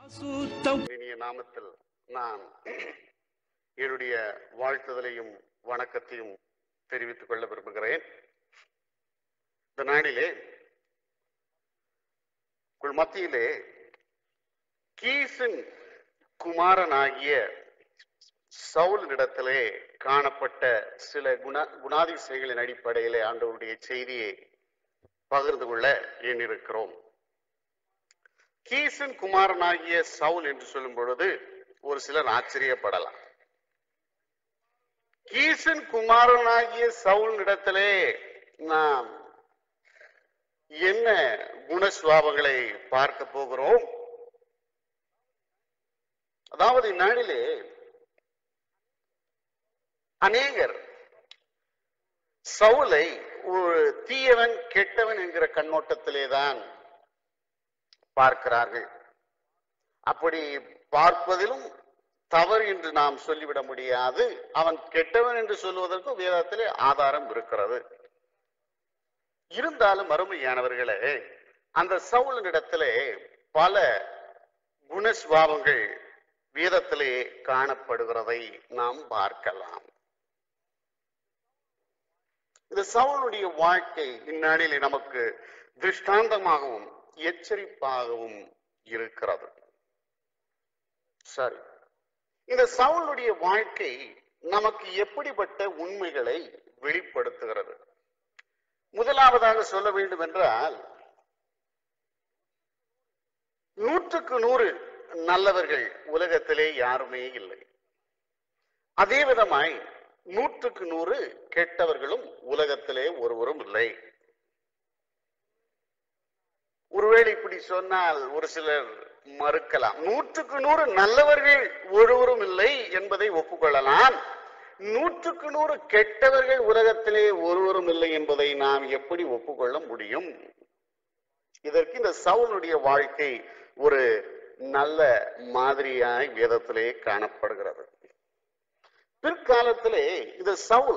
இனிய நாமத்தில் நான் என்னுடைய வாழ்த்துதலையும் வணக்கத்தையும் தெரிவித்துக் கொள்ள விரும்புகிறேன் இந்த நாளிலே உங்கள் மத்தியிலே கீசின் குமாரனாகிய சவுலிடத்திலே காணப்பட்ட சில குண குணாதிசயங்களின் அடிப்படையிலே ஆண்டவருடைய செய்தியை பகிர்ந்து கொள்ள எண்ணிருக்கிறோம் கீசின் குமாரனாகிய சவுல் என்று சொல்லும் பொழுது ஒரு சிலர் ஆச்சரியப்படலாம் கீசின் குமாரனாகிய சவுல் இடத்திலே நாம் என்ன குணசுவாபங்களை பார்க்க போகிறோம் அதாவது இந்நாளிலே அநேகர் சவுலை ஒரு தீயவன் கெட்டவன் என்கிற கண்ணோட்டத்திலே தான் பார்க்கிறார்கள் அப்படி பார்ப்பதிலும் தவறு என்று நாம் சொல்லிவிட முடியாது அவன் கெட்டவன் என்று சொல்வதற்கு வேதத்திலே ஆதாரம் இருக்கிறது இருந்தாலும் அருமையானவர்களே அந்த சவுலினிடத்திலே பல குணஸ்வாவங்கள் வேதத்திலே காணப்படுகிறதை நாம் பார்க்கலாம் இந்த சவுளுடைய வாழ்க்கை இந்நாளிலே நமக்கு திருஷ்டாந்தமாகவும் எச்சரிப்பாகவும் இருக்கிறது சரி இந்த சவுளுடைய வாழ்க்கை நமக்கு எப்படிப்பட்ட உண்மைகளை வெளிப்படுத்துகிறது முதலாவதாக சொல்ல வேண்டும் என்றால் நூற்றுக்கு நூறு நல்லவர்கள் உலகத்திலே யாருமே இல்லை அதே விதமாய் நூற்றுக்கு நூறு கெட்டவர்களும் உலகத்திலே ஒருவரும் இல்லை ஒருவேளை இப்படி சொன்னால் ஒரு சிலர் மறுக்கலாம் நூற்றுக்கு நூறு நல்லவர்கள் ஒருவரும் இல்லை என்பதை ஒப்புக்கொள்ளலாம் நூற்றுக்கு நூறு கெட்டவர்கள் உலகத்திலே ஒருவரும் இல்லை என்பதை நாம் எப்படி ஒப்புக்கொள்ள முடியும் இதற்கு இந்த சவுளுடைய வாழ்க்கை ஒரு நல்ல மாதிரியாய் வேதத்திலே காணப்படுகிறது பிற்காலத்திலே இந்த சவுல்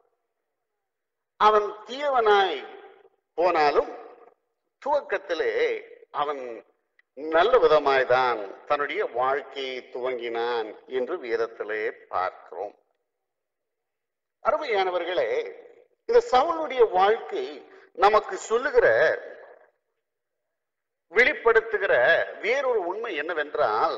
அவன் தீயவனாய் போனாலும் துவக்கத்திலே அவன் நல்ல விதமாய்தான் தன்னுடைய வாழ்க்கையை துவங்கினான் என்று வேதத்திலே பார்க்கிறோம் அருமையானவர்களே இந்த சவுளுடைய வாழ்க்கை நமக்கு சொல்லுகிற வெளிப்படுத்துகிற வேறொரு உண்மை என்னவென்றால்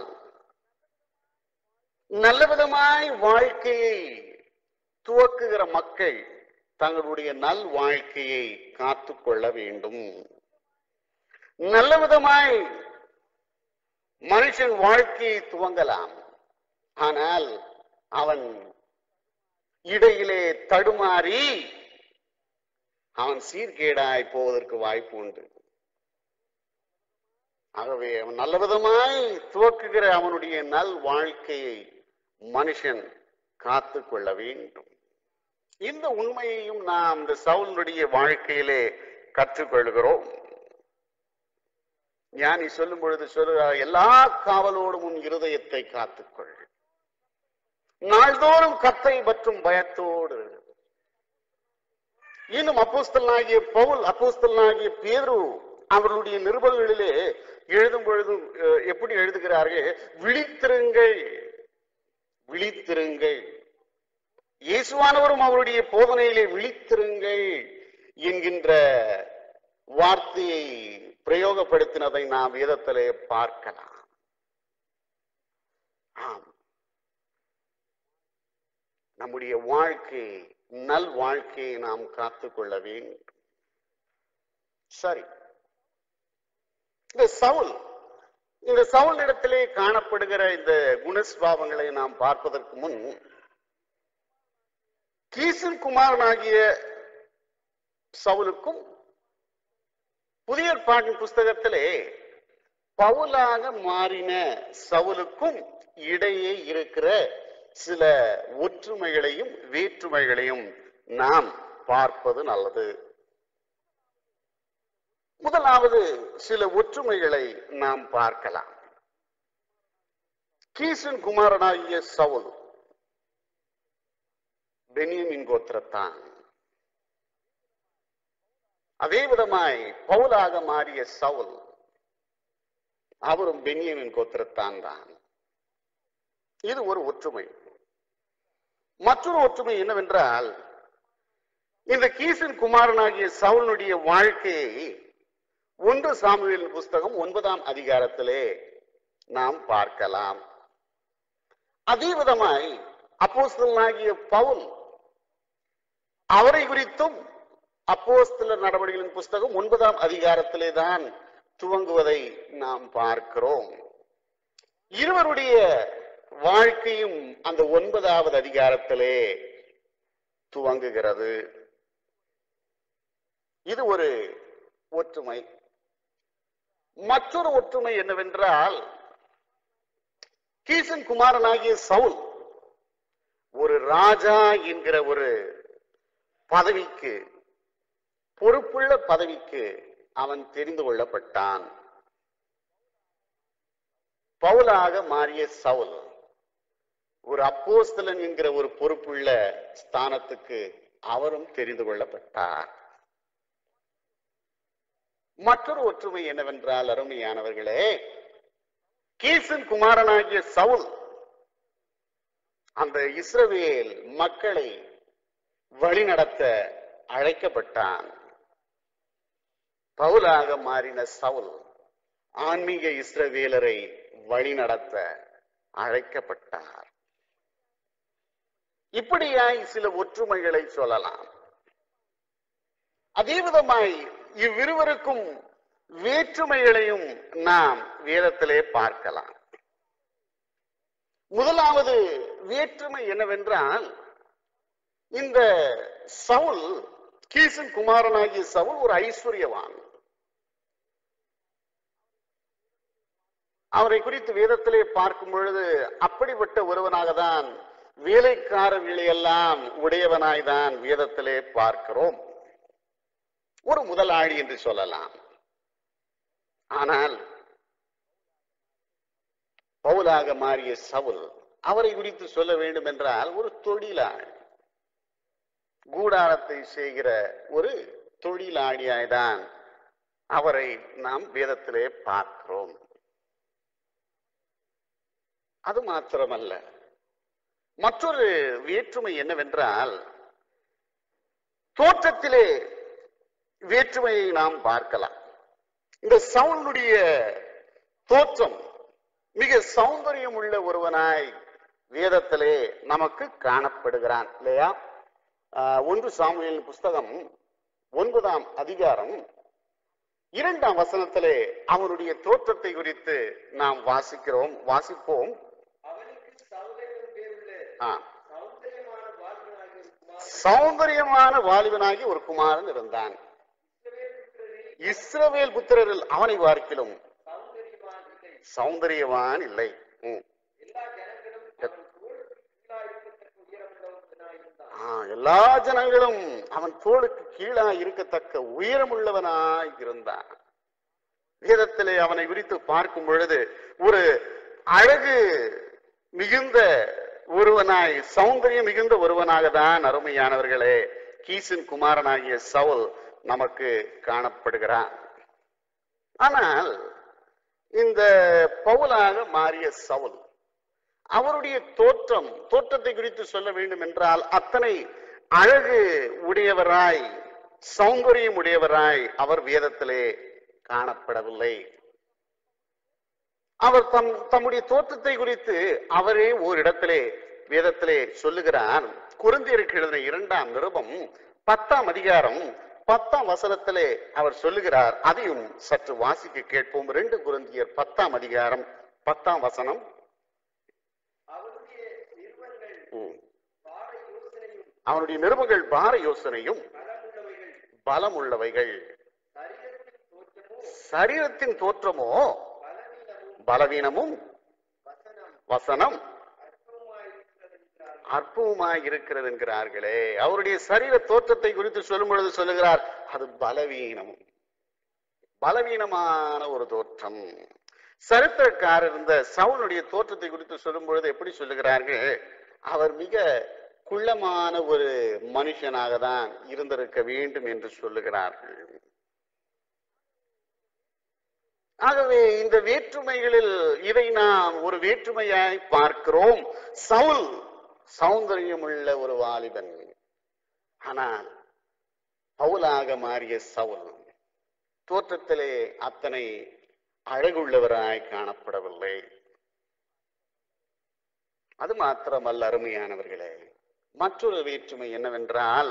நல்ல விதமாய் வாழ்க்கையை துவக்குகிற மக்கள் தங்களுடைய நல் வாழ்க்கையை காத்துக்கொள்ள வேண்டும் நல்ல விதமாய் மனுஷன் வாழ்க்கையை துவங்கலாம் ஆனால் அவன் இடையிலே தடுமாறி அவன் சீர்கேடாய் போவதற்கு வாய்ப்பு உண்டு ஆகவே அவன் நல்ல விதமாய் துவக்குகிற அவனுடைய நல் வாழ்க்கையை மனுஷன் காத்து கொள்ள வேண்டும் இந்த உண்மையையும் நாம் இந்த சவுலுடைய வாழ்க்கையிலே கற்றுக்கொள்கிறோம் ஞானி சொல்லும் பொழுது சொல்லுகிறார் எல்லா காவலோடும் உன் இருதயத்தை காத்துக்கொள் நாள்தோறும் கத்தை பற்றும் பயத்தோடு இன்னும் அப்போஸ்தலனாகிய பவுல் அப்போஸ்தலனாகிய பேரு அவர்களுடைய நிருபங்களிலே எழுதும் பொழுது அஹ், எப்படி எழுதுகிறார்கள் விழித்திருங்கள் விழித்திருங்கள் இயேசுவானவரும் அவருடைய போதனையிலே விழித்திருங்கள் என்கின்ற வார்த்தையை பிரயோகப்படுத்தினதை நாம் வேதத்திலே பார்க்கலாம் ஆம் நம்முடைய வாழ்க்கை நல் வாழ்க்கையை நாம் காத்துக்கொள்ள வேண்டும் சரி இந்த சவுல் இந்த சவுல் இடத்திலே காணப்படுகிற இந்த குணஸ்வாவங்களை நாம் பார்ப்பதற்கு முன் கீசன் குமாரனாகிய சவுலுக்கும் புதிய ஏற்பாட்டின் புஸ்தகத்திலே பவுலாக மாறின சவுலுக்கும் இடையே இருக்கிற சில ஒற்றுமைகளையும் வேற்றுமைகளையும் நாம் பார்ப்பது நல்லது முதலாவது சில ஒற்றுமைகளை நாம் பார்க்கலாம் கீசன் குமாரனாகிய சவுல் பெனியமின் கோத்திரத்தான் அதே விதமாய் பவுலாக மாறிய சவுல் அவரும் பென்யமின் கோத்திரத்தான் தான் இது ஒரு ஒற்றுமை மற்றொரு ஒற்றுமை என்னவென்றால் இந்த கீசின் குமாரனாகிய சவுலனுடைய வாழ்க்கையை ஒன்று சாமுவேல் புஸ்தகம் ஒன்பதாம் அதிகாரத்திலே நாம் பார்க்கலாம் அதே விதமாய் அப்போஸ்தலனாகிய பவுல் அவரை குறித்தும் அப்போஸ்தலர் நடவடிக்கைகளின் புஸ்தகம் ஒன்பதாம் அதிகாரத்திலே தான் துவங்குவதை நாம் பார்க்கிறோம் இருவருடைய வாழ்க்கையும் அந்த ஒன்பதாவது அதிகாரத்திலே துவங்குகிறது இது ஒரு ஒற்றுமை மற்றொரு ஒற்றுமை என்னவென்றால் கீசன் குமாரனாகிய சவுல் ஒரு ராஜா என்கிற ஒரு பதவிக்கு பொறுப்புள்ள பதவிக்கு அவன் தெரிந்து கொள்ளப்பட்டான் பவுலாக மாறிய சவுல் ஒரு அப்போஸ்தலன் என்கிற ஒரு பொறுப்புள்ள ஸ்தானத்துக்கு அவரும் தெரிந்து கொள்ளப்பட்டார் மற்றொரு ஒற்றுமை என்னவென்றால் அருமையானவர்களே கீசன் குமாரனாகிய சவுல் அந்த இஸ்ரவேல் மக்களை வழிநடத்த அழைக்கப்பட்டான் பவுலாக மாறின சவுல் ஆன்மீக இஸ்ரவேலரை வழிநடத்த அழைக்கப்பட்டார் இப்படியாய் சில ஒற்றுமைகளை சொல்லலாம் அதே விதமாய் இவ்விருவருக்கும் வேற்றுமைகளையும் நாம் வேதத்திலே பார்க்கலாம் முதலாவது வேற்றுமை என்னவென்றால் இந்த சவுல் கீசன் குமாரனாகிய சவுல் ஒரு ஐஸ்வர்யவான் அவரை குறித்து வேதத்திலே பார்க்கும் பொழுது அப்படிப்பட்ட ஒருவனாக தான் வேலைக்காரர்களை எல்லாம் உடையவனாய்தான் வேதத்திலே பார்க்கிறோம் ஒரு முதலாளி என்று சொல்லலாம் ஆனால் பவுலாக மாறிய சவுல் அவரை குறித்து சொல்ல வேண்டும் என்றால் ஒரு தொழிலாளி கூடாரத்தை செய்கிற ஒரு தொழிலாளியாய்தான் அவரை நாம் வேதத்திலே பார்க்கிறோம் அது மாத்திரமல்ல மற்றொரு வேற்றுமை என்னவென்றால் தோற்றத்திலே வேற்றுமையை நாம் பார்க்கலாம் இந்த சவுனுடைய தோற்றம் மிக சௌந்தரியம் உள்ள ஒருவனாய் வேதத்திலே நமக்கு காணப்படுகிறான் இல்லையா ஆஹ், ஒன்று சாமுவேல் புஸ்தகம் ஒன்பதாம் அதிகாரம் இரண்டாம் வசனத்திலே அவனுடைய தோற்றத்தை குறித்து நாம் வாசிக்கிறோம் வாசிப்போம் அவனுக்கு சௌந்தரியம் பேருள்ள ஆ, சௌந்தரியமான வாழ்வனாகிய குமாரன் சௌந்தரியமான வாலிபனாகி ஒரு குமாரன் இருந்தான் இஸ்ரவேல் புத்திரரில் இஸ்ரவேல் புத்திரரில் அவனை பார்க்கிலும் சௌந்தரியமான் இல்லை சௌந்தரியவான் இல்லை ம். எல்லா ஜனங்களும் அவன் தோளுக்கு கீழாயிருக்கத்தக்க உயரமுள்ளவனாயிருந்தான் ஆ, எல்லா ஜனங்களும் அவன் தோளுக்கு கீழா இருக்கத்தக்க உயரமுள்ளவனாய் இருந்தான் வேதத்திலே அவனை குறித்து பார்க்கும் பொழுது ஒரு அழகு மிகுந்த ஒருவனாய் சௌந்தரியம் மிகுந்த ஒருவனாக தான் அருமையானவர்களே கீசின் குமாரனாகிய சவுல் நமக்கு காணப்படுகிறான் ஆனால் இந்த பவுலாக மாறிய சவுல் அவருடைய தோற்றம் தோற்றத்தை குறித்து சொல்ல வேண்டும் என்றால் அத்தனை அழகு உடையவராய் சௌந்தரியம் உடையவராய் அவர் வேதத்திலே காணப்படவில்லை அவர் தம் தம்முடைய தோற்றத்தை குறித்து அவரே ஓரிடத்திலே வேதத்திலே சொல்லுகிறார் குருந்தியருக்கு எழுதின இரண்டாம் நிருபம் பத்தாம் அதிகாரம் பத்தாம் வசனத்திலே அவர் சொல்லுகிறார் அதையும் சற்று வாசிக்க கேட்போம் ரெண்டு குருந்தியர் பத்தாம் அதிகாரம் பத்தாம் வசனம் அவனுடைய நிறுவனங்கள் ம். பாட யோசனையும் அவனுடைய நிருபங்கள் பார யோசனையும் பலமுள்ளவைகள் பலம் உள்ளவைகள் சரீரத்தின் தோற்றமோ சரீரத்தின் தோற்றமோ பலவீனமும் பலவீனமும் வசனம் வசனம் அற்புதமாயிருக்கிறதென்றார் அற்புதமாய் இருக்கிறது என்கிறார்களே அவருடைய சரீர தோற்றத்தை குறித்து சொல்லும் பொழுது சொல்லுகிறார் அது பலவீனம் பலவீனமான ஒரு தோற்றம் சரித்திரக்காரர் இருந்த சவுனுடைய தோற்றத்தை குறித்து சொல்லும் பொழுது எப்படி சொல்லுகிறார்கள் அவர் மிக குள்ளமான ஒரு மனுஷனாக தான் இருந்திருக்க வேண்டும் என்று சொல்லுகிறார்கள் ஆகவே இந்த வேற்றுமைகளில் இதை நாம் ஒரு வேற்றுமையாய் பார்க்கிறோம் சவுல் சௌந்தரியமுள்ள ஒரு வாலிபன் ஆனால் பவுலாக மாறிய சவுல் தோற்றத்திலே அத்தனை அழகுள்ளவராய் காணப்படவில்லை அது மாத்திரமல்ல அருமையானவர்களே மற்றொரு வேற்றுமை என்னவென்றால்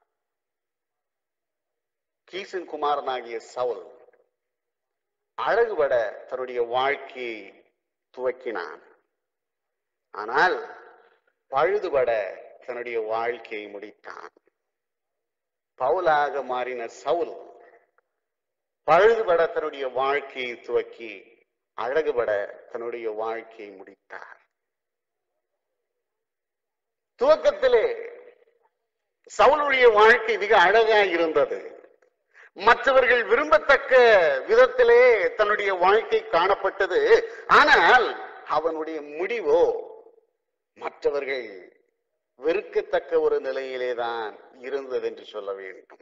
கீசன் குமாரனாகிய சவுல் அழகுபட தன்னுடைய வாழ்க்கையை துவக்கினான் ஆனால் பழுதுபட தன்னுடைய வாழ்க்கையை முடித்தான் பவுலாக மாறின சவுல் பழுதுபட தன்னுடைய வாழ்க்கையை துவக்கி அழகுபட தன்னுடைய வாழ்க்கையை முடித்தார் துவக்கத்திலே சவுளுடைய வாழ்க்கை மிக அழகா இருந்தது மற்றவர்கள் விரும்பத்தக்க விதத்திலே தன்னுடைய வாழ்க்கை காணப்பட்டது ஆனால் அவனுடைய முடிவோ மற்றவர்கள் வெறுக்கத்தக்க ஒரு நிலையிலே தான் இருந்தது என்று சொல்ல வேண்டும்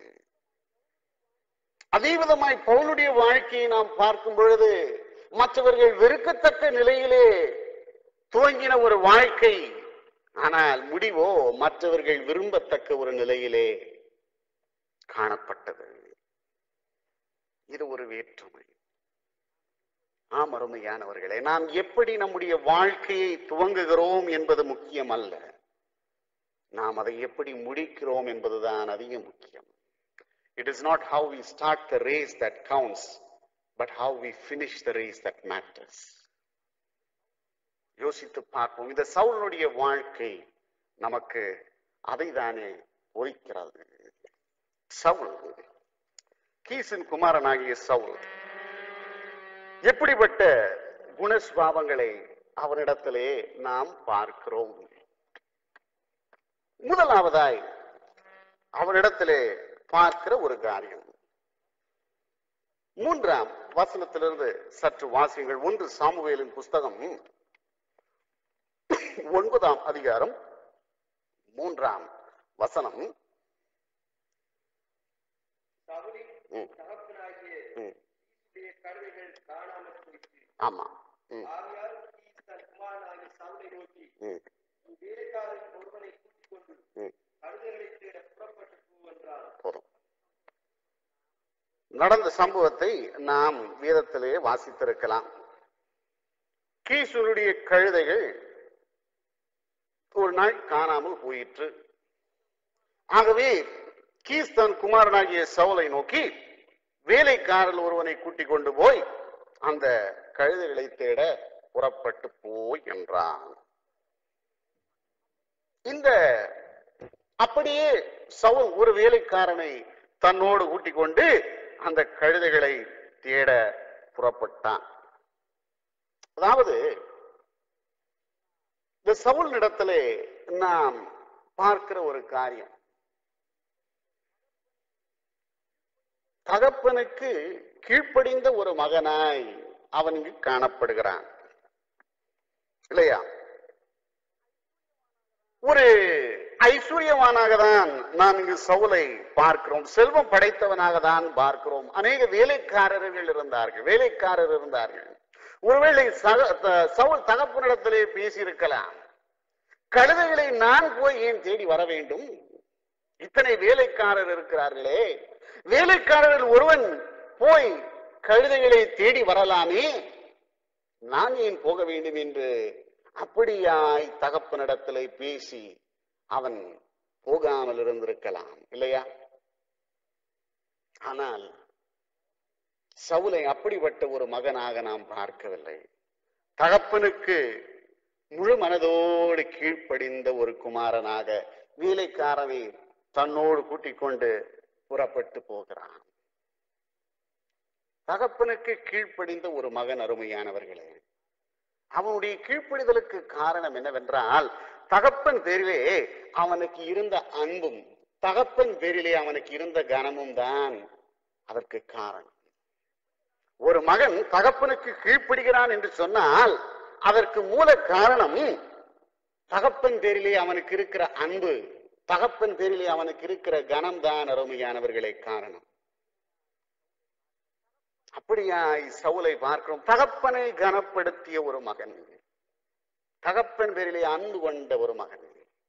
அதே விதமாய் பவுலுடைய வாழ்க்கையை நாம் பார்க்கும் பொழுது மற்றவர்கள் வெறுக்கத்தக்க நிலையிலே துவங்கின ஒரு வாழ்க்கை ஆனால் முடிவோ மற்றவர்கள் விரும்பத்தக்க ஒரு நிலையிலே காணப்பட்டது இது ஒரு வேற்றுமை ஆம் அருமையானவர்களே நாம் எப்படி நம்முடைய வாழ்க்கையை துவங்குகிறோம் என்பது முக்கியம் அல்ல நாம் அதை எப்படி முடிக்கிறோம் என்பதுதான் அதிக முக்கியம் it is not how we start the race that counts but how we finish the race that matters யோசித்து பார்ப்போம் இந்த சவுளுடைய வாழ்க்கை நமக்கு அதை தானே ஒழிக்கிறது சவுல் கீசின் குமாரனாகிய சவுல் எப்படிப்பட்ட குணஸ்வாவங்களை அவனிடத்திலே நாம் பார்க்கிறோம் முதலாவதாய் அவனிடத்திலே பார்க்கிற ஒரு காரியம் மூன்றாம் வசனத்திலிருந்து சற்று வாசியங்கள் ஒன்று சாமுவேலின் புஸ்தகம் ஒன்பதாம் அதிகாரம் மூன்றாம் வசனம் சவுலின் ம், தகப்பனாகிய ம், கீசுடைய கழுதைகள் காணாமற் போயிற்று ஆமா ம், ஆகையால் கீஸ் தன் குமாரனாகிய சவுலை நோக்கி ம், உன் வேலைக்காரன் ஒருவனை கூட்டிக் கொண்டு ம். கழுதைகளை தேட புறப்பட்டு போ என்றான் போதும் நடந்த சம்பவத்தை நாம் வேதத்திலே வாசித்திருக்கலாம் கீசுனுடைய கழுதைகள் ஒரு நாள் காணாமல் போயிற்று ஆகவே கீஸ் தன் குமாரனாகிய சவுலை நோக்கி வேலைக்காரல் ஒருவனை கூட்டிக் கொண்டு போய் அந்த கழுதைகளை தேட புறப்பட்டு போய் என்றான் இந்த அப்படியே சவுல் ஒரு வேலைக்காரனை தன்னோடு கூட்டிக் கொண்டு அந்த கழுதைகளை தேட புறப்பட்டான் அதாவது இந்த சவுல் இடத்திலே நாம் பார்க்கிற ஒரு காரியம் தகப்பனுக்கு கீழ்ப்படிந்த ஒரு மகனாய் அவன் இங்கு காணப்படுகிறான் இல்லையா ஒரு ஐஸ்வர்யவானாக தான் நாம் இங்கு சவுலை பார்க்கிறோம் செல்வம் படைத்தவனாக தான் பார்க்கிறோம் அநேக வேலைக்காரர்கள் இருந்தார்கள் வேலைக்காரர் இருந்தார்கள் ஒருவேளை சக- த- சவுல் தகப்பனிடத்திலே பேசியிருக்கலாம் கழுதைகளை நான் போய் ஏன் தேடி வர வேண்டும் இத்தனை வேலைக்காரர் இருக்கிறார்களே வேலைக்காரர்கள் ஒருவன் போய் கழுதைகளை தேடி வரலாமே நான் ஏன் போக வேண்டும் என்று அப்படியாய் தகப்பனிடத்திலே பேசி அவன் போகாமல் இருந்திருக்கலாம் இல்லையா ஆனால் சவுலை அப்படிப்பட்ட ஒரு மகனாக நாம் பார்க்கவில்லை தகப்பனுக்கு முழு மனதோடு கீழ்ப்படிந்த ஒரு குமாரனாக வேலைக்காரனை தன்னோடு கூட்டிக் கொண்டு புறப்பட்டு போகிறான் தகப்பனுக்கு கீழ்ப்படிந்த ஒரு மகன் அருமையானவர்களே அவனுடைய கீழ்ப்படிதலுக்கு காரணம் என்னவென்றால் தகப்பன் பேரிலே அவனுக்கு இருந்த அன்பும் தகப்பன் பேரிலே அவனுக்கு இருந்த கனமும் தான் அதற்கு காரணம் ஒரு மகன் தகப்பனுக்கு கீழ்ப்படுகிறான் என்று சொன்னால் அதற்கு மூல காரணம் தகப்பன் பேரிலே அவனுக்கு இருக்கிற அன்பு தகப்பன் பேரிலே அவனுக்கு இருக்கிற கனம் தான் அருமையானவர்களே காரணம் அப்படியாய் சவுலை பார்க்கிறோம் தகப்பனை கனப்படுத்திய ஒரு மகன் தகப்பன் பேரிலே அன்பு கொண்ட ஒரு மகன்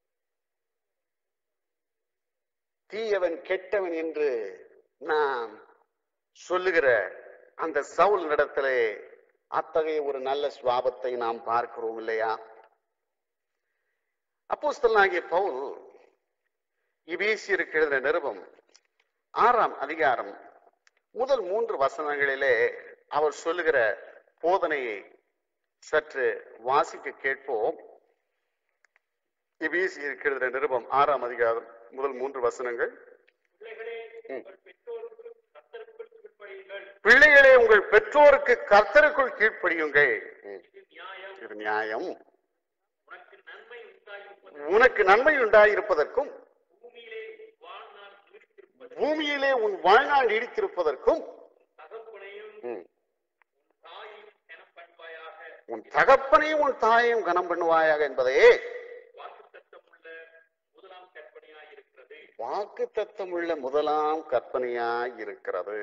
தீயவன் கெட்டவன் என்று நாம் சொல்லுகிற அந்த சவுல் இடத்திலே அத்தகைய ஒரு நல்ல சுவாபத்தை நாம் பார்க்கிறோம் இல்லையா அப்போஸ்தலனாகிய பவுல் இபேசியருக்கு எழுதின நிருபம் ஆறாம் அதிகாரம் முதல் மூன்று வசனங்களிலே அவர் சொல்லுகிற போதனையை சற்று வாசிக்க கேட்போம் இபேசியருக்கு எழுதின நிருபம் ஆறாம் அதிகாரம் முதல் மூன்று வசனங்கள் பிள்ளைகளே உங்கள் பெற்றோருக்கு கத்தருக்குள் கீழ்ப்படியுங்கள் பிள்ளைகளே உங்கள் பெற்றோருக்கு கர்த்தருக்குள் கீழ்ப்படியுங்கள் ம், இது நியாயம் இது நியாயம் உனக்கு நன்மை உண்டாயிருப்பது உனக்கு நன்மை உண்டாயிருப்பதற்கும் பூமியிலே உன் வாழ்நாள் நீடித்திருப்பது பூமியிலே உன் வாழ்நாள் நீடித்திருப்பதற்கும் தகப்பனையும் ம், தாயையும் கனம் பண்பாயாக உன் தகப்பனையும் உன் தாயையும் கனம் பண்ணுவாயாக என்பதே வாக்குத்தத்தமுள்ள முதலாம் கற்பனையாய் இருக்கிறது வாக்கு தத்தமுள்ள முதலாம் கற்பனையாய் இருக்கிறது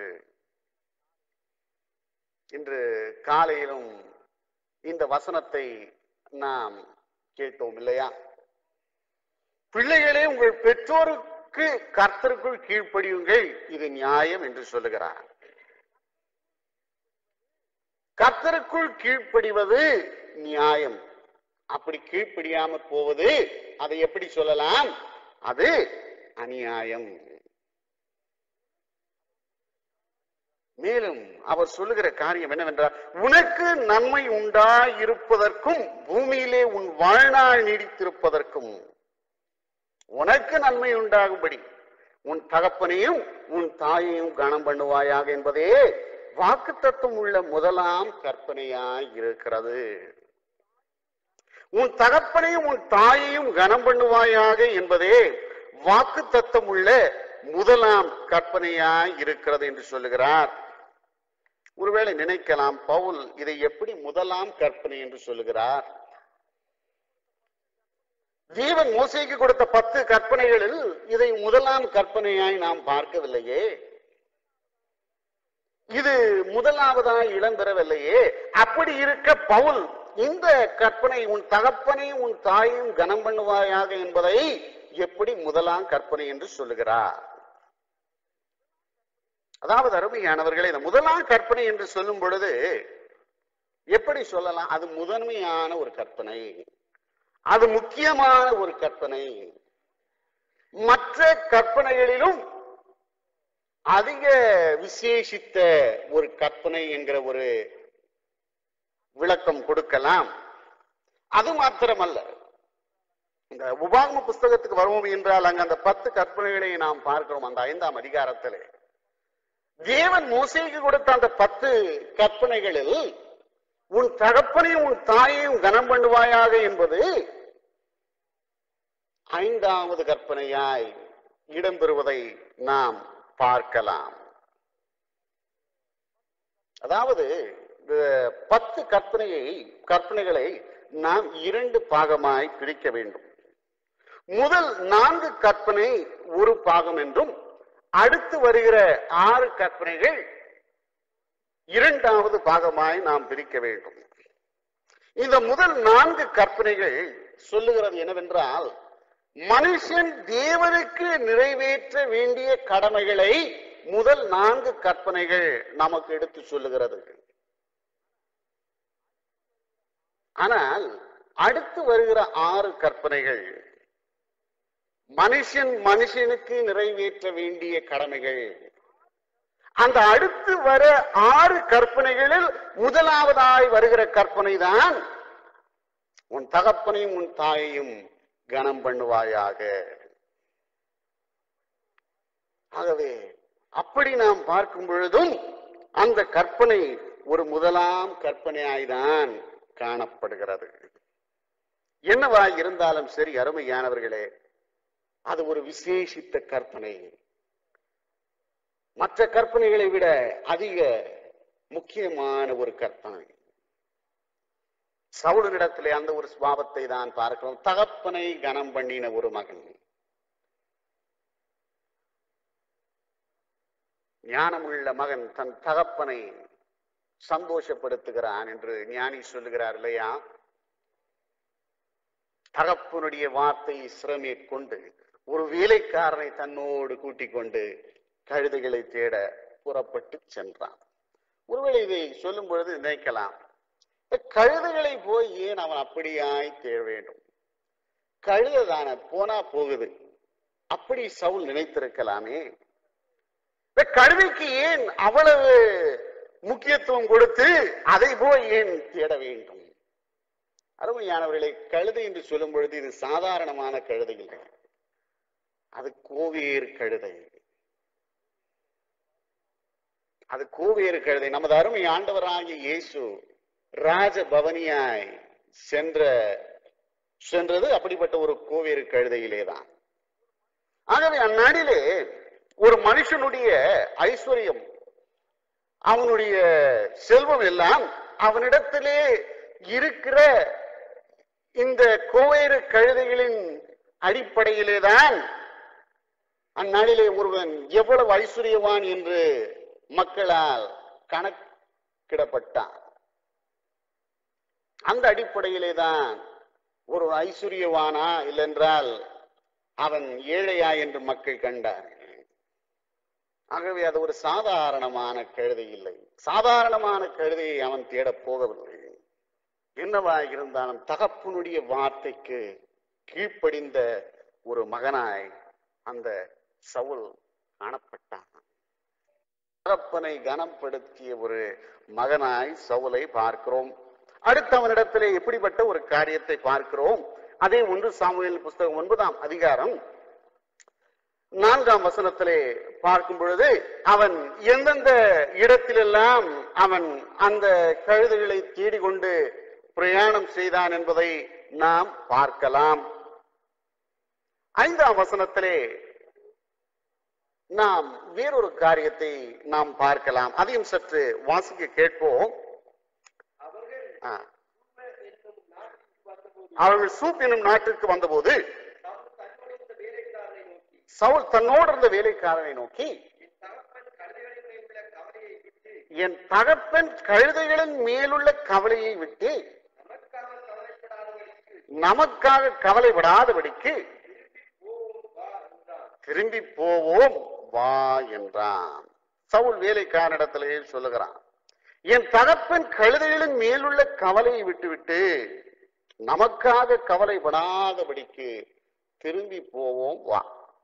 இன்று காலையிலும் இந்த வசனத்தை நாம் கேட்டோம் இல்லையா பிள்ளைகளே உங்கள் பெற்றோருக்கு கர்த்தருக்குள் கீழ்ப்படியுங்கள் இது நியாயம் என்று சொல்லுகிறார் கர்த்தருக்குள் கீழ்ப்படிவது நியாயம் அப்படி கீழ்ப்படியாம போவது அதை எப்படி சொல்லலாம் அது அநியாயம் மேலும் அவர் சொல்லுகிற காரியம் என்னவென்றால் உனக்கு நன்மை உண்டாயிருப்பதற்கும் பூமியிலே உன் வாழ்நாள் நீடித்திருப்பதற்கும் உனக்கு நன்மை உண்டாகும்படி உன் தகப்பனையும் உன் தாயையும் கனம் பண்ணுவாயாக என்பதே வாக்குத்தத்தம் உள்ள முதலாம் கற்பனையாய் இருக்கிறது உன் தகப்பனையும் உன் தாயையும் கனம் பண்ணுவாயாக என்பதே வாக்குத்தத்தம் உள்ள முதலாம் கற்பனையாய் இருக்கிறது என்று சொல்லுகிறார் ஒருவேளை நினைக்கலாம் பவுல் இதை எப்படி முதலாம் கற்பனை என்று சொல்லுகிறார் தேவன் மோசைக்கு கொடுத்த பத்து கற்பனைகளில் இதை முதலாம் கற்பனையாய் நாம் பார்க்கவில்லையே இது முதலாவதாய் இடம்பெறவில்லையே அப்படி இருக்க பவுல் இந்த கற்பனை உன் தகப்பனை உன் தாயும் கனம் பண்ணுவாயாக என்பதை எப்படி முதலாம் கற்பனை என்று சொல்லுகிறார் அதாவது அருமையானவர்களே இந்த முதலாம் கற்பனை என்று சொல்லும் பொழுது எப்படி சொல்லலாம் அது முதன்மையான ஒரு கற்பனை அது முக்கியமான ஒரு கற்பனை மற்ற கற்பனைகளிலும் அதிக விசேஷித்த ஒரு கற்பனை என்கிற ஒரு விளக்கம் கொடுக்கலாம் அது மாத்திரமல்ல இந்த உபாகம புஸ்தகத்துக்கு வருவோம் என்றால் அங்க அந்த பத்து கற்பனைகளை நாம் பார்க்கிறோம் அந்த ஐந்தாம் அதிகாரத்திலே தேவன் மோசைக்கு கொடுத்த அந்த பத்து கற்பனைகளில் உன் தகப்பனையும் உன் தாயையும் கனம் பண்ணுவாயாக என்பது ஐந்தாவது கற்பனையாய் இடம்பெறுவதை நாம் பார்க்கலாம் அதாவது இந்த பத்து கற்பனையை கற்பனைகளை நாம் இரண்டு பாகமாய் பிரிக்க வேண்டும் முதல் நான்கு கற்பனை ஒரு பாகம் என்றும் அடுத்து வருகிற ஆறு கற்பனைகள் இரண்டாவது பாகமாய் நாம் பிரிக்க வேண்டும் இந்த முதல் நான்கு கற்பனைகள் சொல்லுகிறது என்னவென்றால் மனுஷன் தேவனுக்கு நிறைவேற்ற வேண்டிய கடமைகளை முதல் நான்கு கற்பனைகள் நமக்கு எடுத்து சொல்லுகிறது ஆனால் அடுத்து வருகிற ஆறு கற்பனைகள் மனுஷன் மனுஷனுக்கு நிறைவேற்ற வேண்டிய கடமைகள் அந்த அடுத்து வர ஆறு கற்பனைகளில் முதலாவதாய் வருகிற கற்பனை தான் உன் தகப்பனையும் உன் தாயையும் கனம் பண்ணுவாயாக ஆகவே அப்படி நாம் பார்க்கும் பொழுதும் அந்த கற்பனை ஒரு முதலாம் கற்பனையாய்தான் காணப்படுகிறது என்னவாய் இருந்தாலும் சரி அருமையானவர்களே அது ஒரு விசேஷித்த கற்பனை மற்ற கற்பனைகளை விட அதிக முக்கியமான ஒரு கற்பனை சவுலனிடத்திலே அந்த ஒரு சுபாவத்தை தான் பார்க்கிறோம் தகப்பனை கனம் பண்ணின ஒரு மகன் ஞானமுள்ள மகன் தன் தகப்பனை சந்தோஷப்படுத்துகிறான் என்று ஞானி சொல்லுகிறார் இல்லையா தகப்பனுடைய வார்த்தையை சிறமேற் கொண்டு ஒரு வேலைக்காரனை தன்னோடு கூட்டிக் கொண்டு கழுதைகளை தேட புறப்பட்டு சென்றான் ஒருவேளை இதை சொல்லும் பொழுது நினைக்கலாம் இந்த கழுதைகளை போய் ஏன் அவன் அப்படியாய் தேட வேண்டும் கழுதை தானே போனா போகுது அப்படி சவுல் நினைத்திருக்கலாமே இந்த கழுதைக்கு ஏன் அவ்வளவு முக்கியத்துவம் கொடுத்து அதை போய் ஏன் தேட வேண்டும் அருமையானவர்களை கழுதை என்று சொல்லும் பொழுது இது சாதாரணமான கழுதை இல்லை அது கோவேறு கழுதை அது கோவேறு கழுதை நமது அருமை ஆண்டவராகிய இயேசு ராஜபவனியாய் சென்ற சென்றது அப்படிப்பட்ட ஒரு கோவேறு கழுதையிலே தான் ஆகவே அந்நாளிலே ஒரு மனுஷனுடைய ஐஸ்வர்யம் அவனுடைய செல்வம் எல்லாம் அவனிடத்திலே இருக்கிற இந்த கோவேறு கழுதைகளின் அடிப்படையிலே தான் அந்நாளிலே ஒருவன் எவ்வளவு ஐஸ்வர்யவான் என்று மக்களால் கணக்கிடப்பட்டான் அந்த அடிப்படையிலே தான் ஒரு ஐஸ்வர்யவானா இல்லென்றால் அவன் ஏழையா என்று மக்கள் கண்டார்கள் ஆகவே அது ஒரு சாதாரணமான கழுதை இல்லை சாதாரணமான கழுதையை அவன் தேடப் போகவில்லை என்னவா இருந்தாலும் தகப்பனுடைய வார்த்தைக்கு கீழ்ப்படிந்த ஒரு மகனாய் அந்த சவுல் காணப்பட்டான் தகப்பனை கனப்படுத்திய ஒரு மகனாய் சவுலை பார்க்கிறோம் அடுத்தவனிடத்திலே எப்படிப்பட்ட ஒரு காரியத்தை பார்க்கிறோம் அதே ஒன்று சாமுவேல் புஸ்தகம் ஒன்பதாம் அதிகாரம் நான்காம் வசனத்திலே பார்க்கும் பொழுது அவன் எந்தெந்த இடத்திலெல்லாம் அவன் அந்த கழுதைகளை தேடிக்கொண்டு பிரயாணம் செய்தான் என்பதை நாம் பார்க்கலாம் ஐந்தாம் வசனத்திலே நாம் வேறொரு காரியத்தை நாம் பார்க்கலாம் அதையும் சற்று வாசிக்க கேட்போம் அவர்கள் ஆ. சூப்பர் என்னும் நாட்டுக்கு வந்தபோது அவர்கள் சூப் என்னும் நாட்டிற்கு வந்தபோது சவுல் தன்னோடு இருந்த வேலைக்காரனை நோக்கி சவுல் தன்னோடு இருந்த வேலைக்காரனை நோக்கி என் தகப்பன் கழுதைகளின் மேல் உள்ள கவலையை விட்டு என் தகப்பன் கழுதைகளின் மேலுள்ள கவலையை விட்டு நமக்காக கவலைப்படாதபடிக்கு நமக்காக கவலைப்படாதபடிக்கு திரும்பி போவோம் வா திரும்பி போவோம் வா என்றான் என்றான் சவுல் வேலைக்காரனிடத்திலே சொல்லுகிறான் என் தகப்பன் கழுதைகளின் மேலுள்ள கவலையை விட்டுவிட்டு நமக்காக கவலைப்படாதபடிக்கு திரும்பி போவோம் வா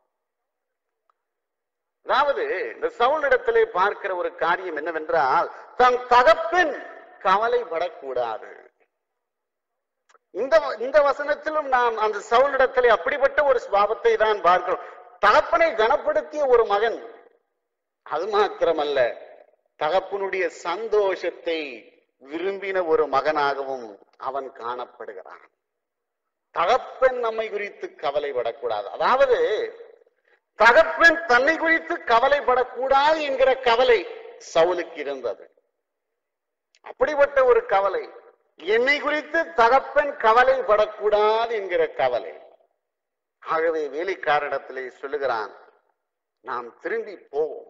அதாவது இந்த சவுலிடத்திலே பார்க்கிற ஒரு காரியம் என்னவென்றால் தன் தகப்பன் கவலைப்படக்கூடாது இந்த இந்த வசனத்திலும் நாம் அந்த சவுலிடத்திலே அப்படிப்பட்ட ஒரு சுபாவத்தை தான் பார்க்கிறோம் தகப்பனை கனப்படுத்திய ஒரு மகன் அது மாத்திரமல்ல தகப்பனுடைய சந்தோஷத்தை விரும்பின ஒரு மகனாகவும் அவன் காணப்படுகிறான் தகப்பன் நம்மை குறித்து கவலைப்படக்கூடாது அதாவது தகப்பன் தன்னை குறித்து கவலைப்படக்கூடாது என்கிற கவலை சவுலுக்கு இருந்தது அப்படிப்பட்ட ஒரு கவலை என்னை குறித்து தகப்பன் கவலைப்படக்கூடாது என்கிற கவலை ஆகவே வேலைக்காரிடத்திலே சொல்லுகிறான் நாம் திரும்பி போவோம்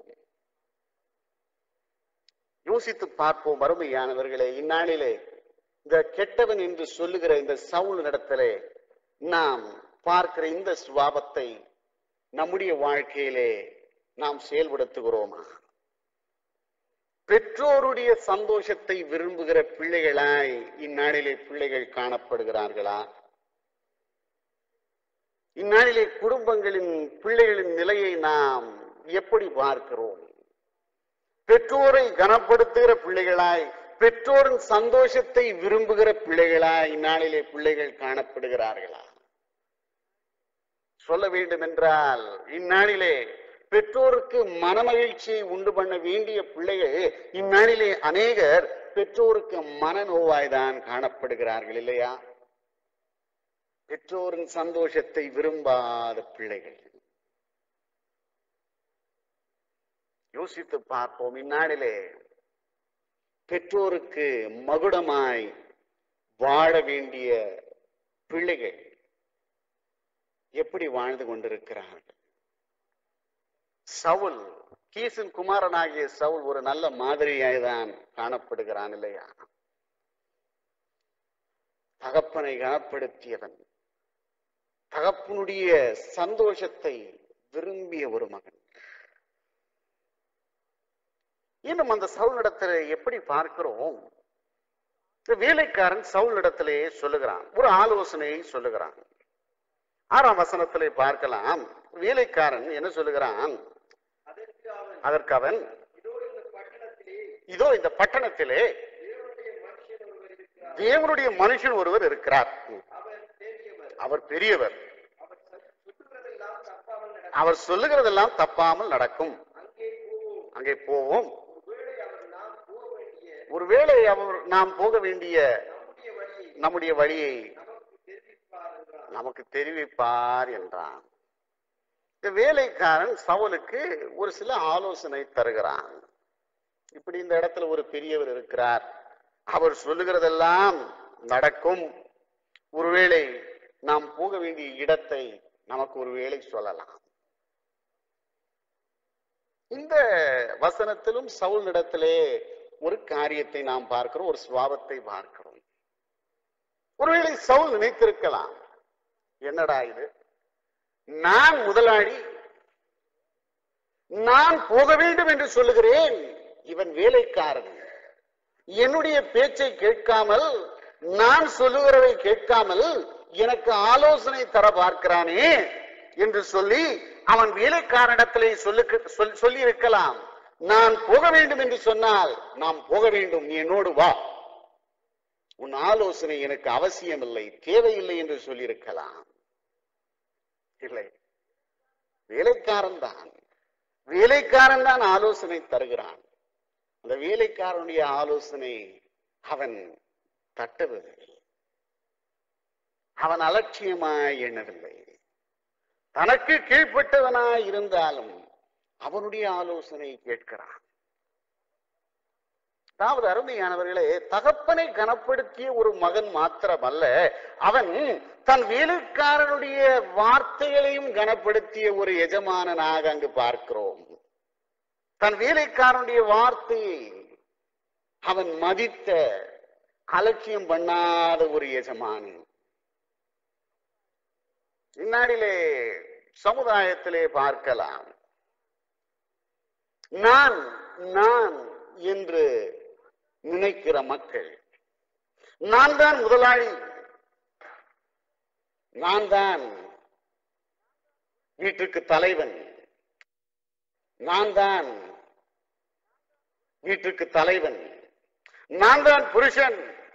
யோசித்து பார்ப்போம் அருமையானவர்களே இந்நாளிலே இந்த கெட்டவன் என்று சொல்லுகிற இந்த சவுல் இடத்திலே நாம் பார்க்கிற இந்த சுவாபத்தை நம்முடைய வாழ்க்கையிலே நாம் செயல்படுத்துகிறோமா பெற்றோருடைய சந்தோஷத்தை விரும்புகிற பிள்ளைகளாய் இந்நாளிலே பிள்ளைகள் காணப்படுகிறார்களா இந்நாளிலே குடும்பங்களின் பிள்ளைகளின் நிலையை நாம் எப்படி பார்க்கிறோம் பெற்றோரை கனப்படுத்துகிற பிள்ளைகளாய் பெற்றோரின் சந்தோஷத்தை விரும்புகிற பிள்ளைகளாய் இந்நாளிலே பிள்ளைகள் காணப்படுகிறார்களா சொல்ல வேண்டும் என்றால் இந்நாளிலே பெற்றோருக்கு மனமகிழ்ச்சியை உண்டு பண்ண வேண்டிய பிள்ளைகள் இந்நாளிலே அநேகர் பெற்றோருக்கு மனநோவாய்தான் காணப்படுகிறார்கள் இல்லையா பெற்றோரின் சந்தோஷத்தை விரும்பாத பிள்ளைகள் யோசித்து பார்ப்போம் இந்நாளிலே பெற்றோருக்கு மகுடமாய் வாழ வேண்டிய பிள்ளைகள் எப்படி வாழ்ந்து கொண்டிருக்கிறார்கள் சவுல் கீசின் குமாரனாகிய சவுல் ஒரு நல்ல மாதிரியாய் தான் காணப்படுகிறான் இல்லையா தகப்பனை கனப்படுத்தியவன் தகப்பனுடைய சந்தோஷத்தை விரும்பிய ஒரு மகன் இன்னும் அந்த சவுலிடத்துல எப்படி பார்க்கிறோம் இந்த வேலைக்காரன் சவுலிடத்திலே சொல்லுகிறான் ஒரு ஆலோசனையை சொல்லுகிறான் ஆறாம் வசனத்திலே பார்க்கலாம் வேலைக்காரன் என்ன சொல்லுகிறான் அதற்கு அவன் இதோ இந்த பட்டணத்திலே தேவனுடைய மனுஷன் ஒருவர் இருக்கிறார் அவர் பெரியவர் அவர் சொல்லுகிறதெல்லாம் தப்பாமல் நடக்கும் அங்கே போவோம் ஒருவேளை அவர் நாம் போக வேண்டிய நம்முடைய வழியை நமக்கு தெரிவிப்பார் என்றான் இந்த வேலைக்காரன் சவுலுக்கு ஒரு சில ஆலோசனை தருகிறான் இப்படி இந்த இடத்துல ஒரு பெரியவர் இருக்கிறார் அவர் சொல்லுகிறதெல்லாம் நடக்கும் ஒருவேளை நாம் போக வேண்டிய இடத்தை நமக்கு ஒரு வேளை சொல்லலாம் இந்த வசனத்திலும் சவுல் இடத்திலே ஒரு காரியத்தை நாம் பார்க்கிறோம் ஒரு சுவாபத்தை பார்க்கிறோம் ஒருவேளை சவுல் நினைத்திருக்கலாம் என்னடா இது நான் முதலாளி நான் போக வேண்டும் என்று சொல்லுகிறேன் இவன் வேலைக்காரன் என்னுடைய பேச்சை கேட்காமல் நான் சொல்லுகிறதை கேட்காமல் எனக்கு ஆலோசனை தர பார்க்கிறானே என்று சொல்லி அவன் வேலைக்காரனிடத்திலே சொல்லு சொல்லி இருக்கலாம் நான் போக வேண்டும் என்று சொன்னால் நாம் போக வேண்டும் நீ என்னோடு வா உன் ஆலோசனை எனக்கு அவசியம் இல்லை தேவையில்லை என்று சொல்லியிருக்கலாம் இல்லை வேலைக்காரன் தான் வேலைக்காரன் தான் ஆலோசனை தருகிறான் அந்த வேலைக்காரனுடைய ஆலோசனை அவன் தட்டவில்லை அவன் அலட்சியமாய் எண்ணவில்லை தனக்கு கீழ்ப்பட்டவனாய் இருந்தாலும் அவனுடைய ஆலோசனை கேட்கிறான் அதாவது அருமையானவர்களே தகப்பனை கனப்படுத்திய ஒரு மகன் மாத்திரமல்ல அவன் தன் வேலைக்காரனுடைய வார்த்தைகளையும் கனப்படுத்திய ஒரு எஜமானனாக அங்கு பார்க்கிறோம் தன் வேலைக்காரனுடைய வார்த்தையை அவன் மதித்த அலட்சியம் பண்ணாத ஒரு எஜமானன் இந்நாளிலே சமுதாயத்திலே பார்க்கலாம் நான் நான் என்று நினைக்கிற மக்கள் நான் தான் முதலாளி நான் தான் வீட்டுக்கு தலைவன் நான் தான் வீட்டுக்கு தலைவன் நான் தான் புருஷன்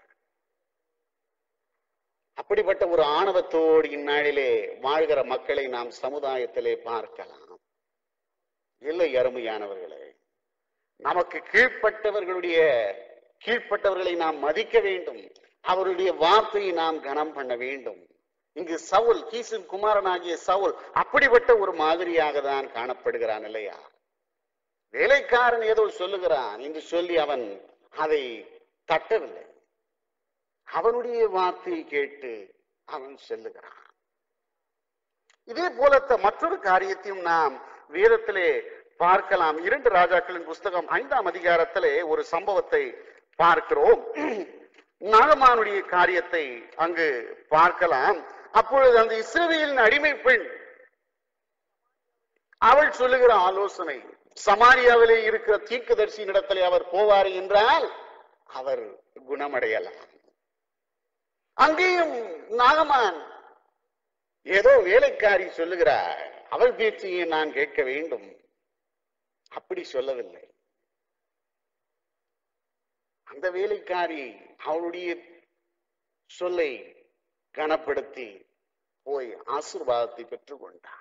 அப்படிப்பட்ட ஒரு ஆணவத்தோடு இந்நாளிலே வாழ்கிற மக்களை நாம் சமுதாயத்திலே பார்க்கலாம் இல்லை அருமையானவர்களே நமக்கு கீழ்ப்பட்டவர்களுடைய கீழ்ப்பட்டவர்களை நாம் மதிக்க வேண்டும் அவருடைய வார்த்தையை நாம் கனம் பண்ண வேண்டும் இங்கு சவுல் கீசின் குமாரனாகிய சவுல் அப்படிப்பட்ட ஒரு மாதிரியாக தான் காணப்படுகிறான் இல்லையா வேலைக்காரன் ஏதோ சொல்லுகிறான் என்று சொல்லி அவன் அதை தட்டவில்லை அவனுடைய வார்த்தையை கேட்டு அவன் செல்லுகிறான் இதே போலத்த மற்றொரு காரியத்தையும் நாம் வேதத்திலே பார்க்கலாம் இரண்டு ராஜாக்களின் புஸ்தகம் ஐந்தாம் அதிகாரத்திலே ஒரு சம்பவத்தை பார்க்கிறோம் நாகமானுடைய காரியத்தை அங்கு பார்க்கலாம் அப்பொழுது அந்த இஸ்ரவேலின் அடிமை பெண் அவள் சொல்லுகிற ஆலோசனை சமாரியாவிலே இருக்கிற தீர்க்கதரிசியின் இடத்திலே அவர் போவார் என்றால் அவர் குணமடையலாம் அங்கேயும் நாகமான் ஏதோ வேலைக்காரி சொல்லுகிறார் அவள் பேச்சையை நான் கேட்க வேண்டும் அப்படி சொல்லவில்லை அந்த வேலைக்காரி அவளுடைய சொல்லை கனப்படுத்தி போய் ஆசீர்வாதத்தை பெற்றுக் கொண்டார்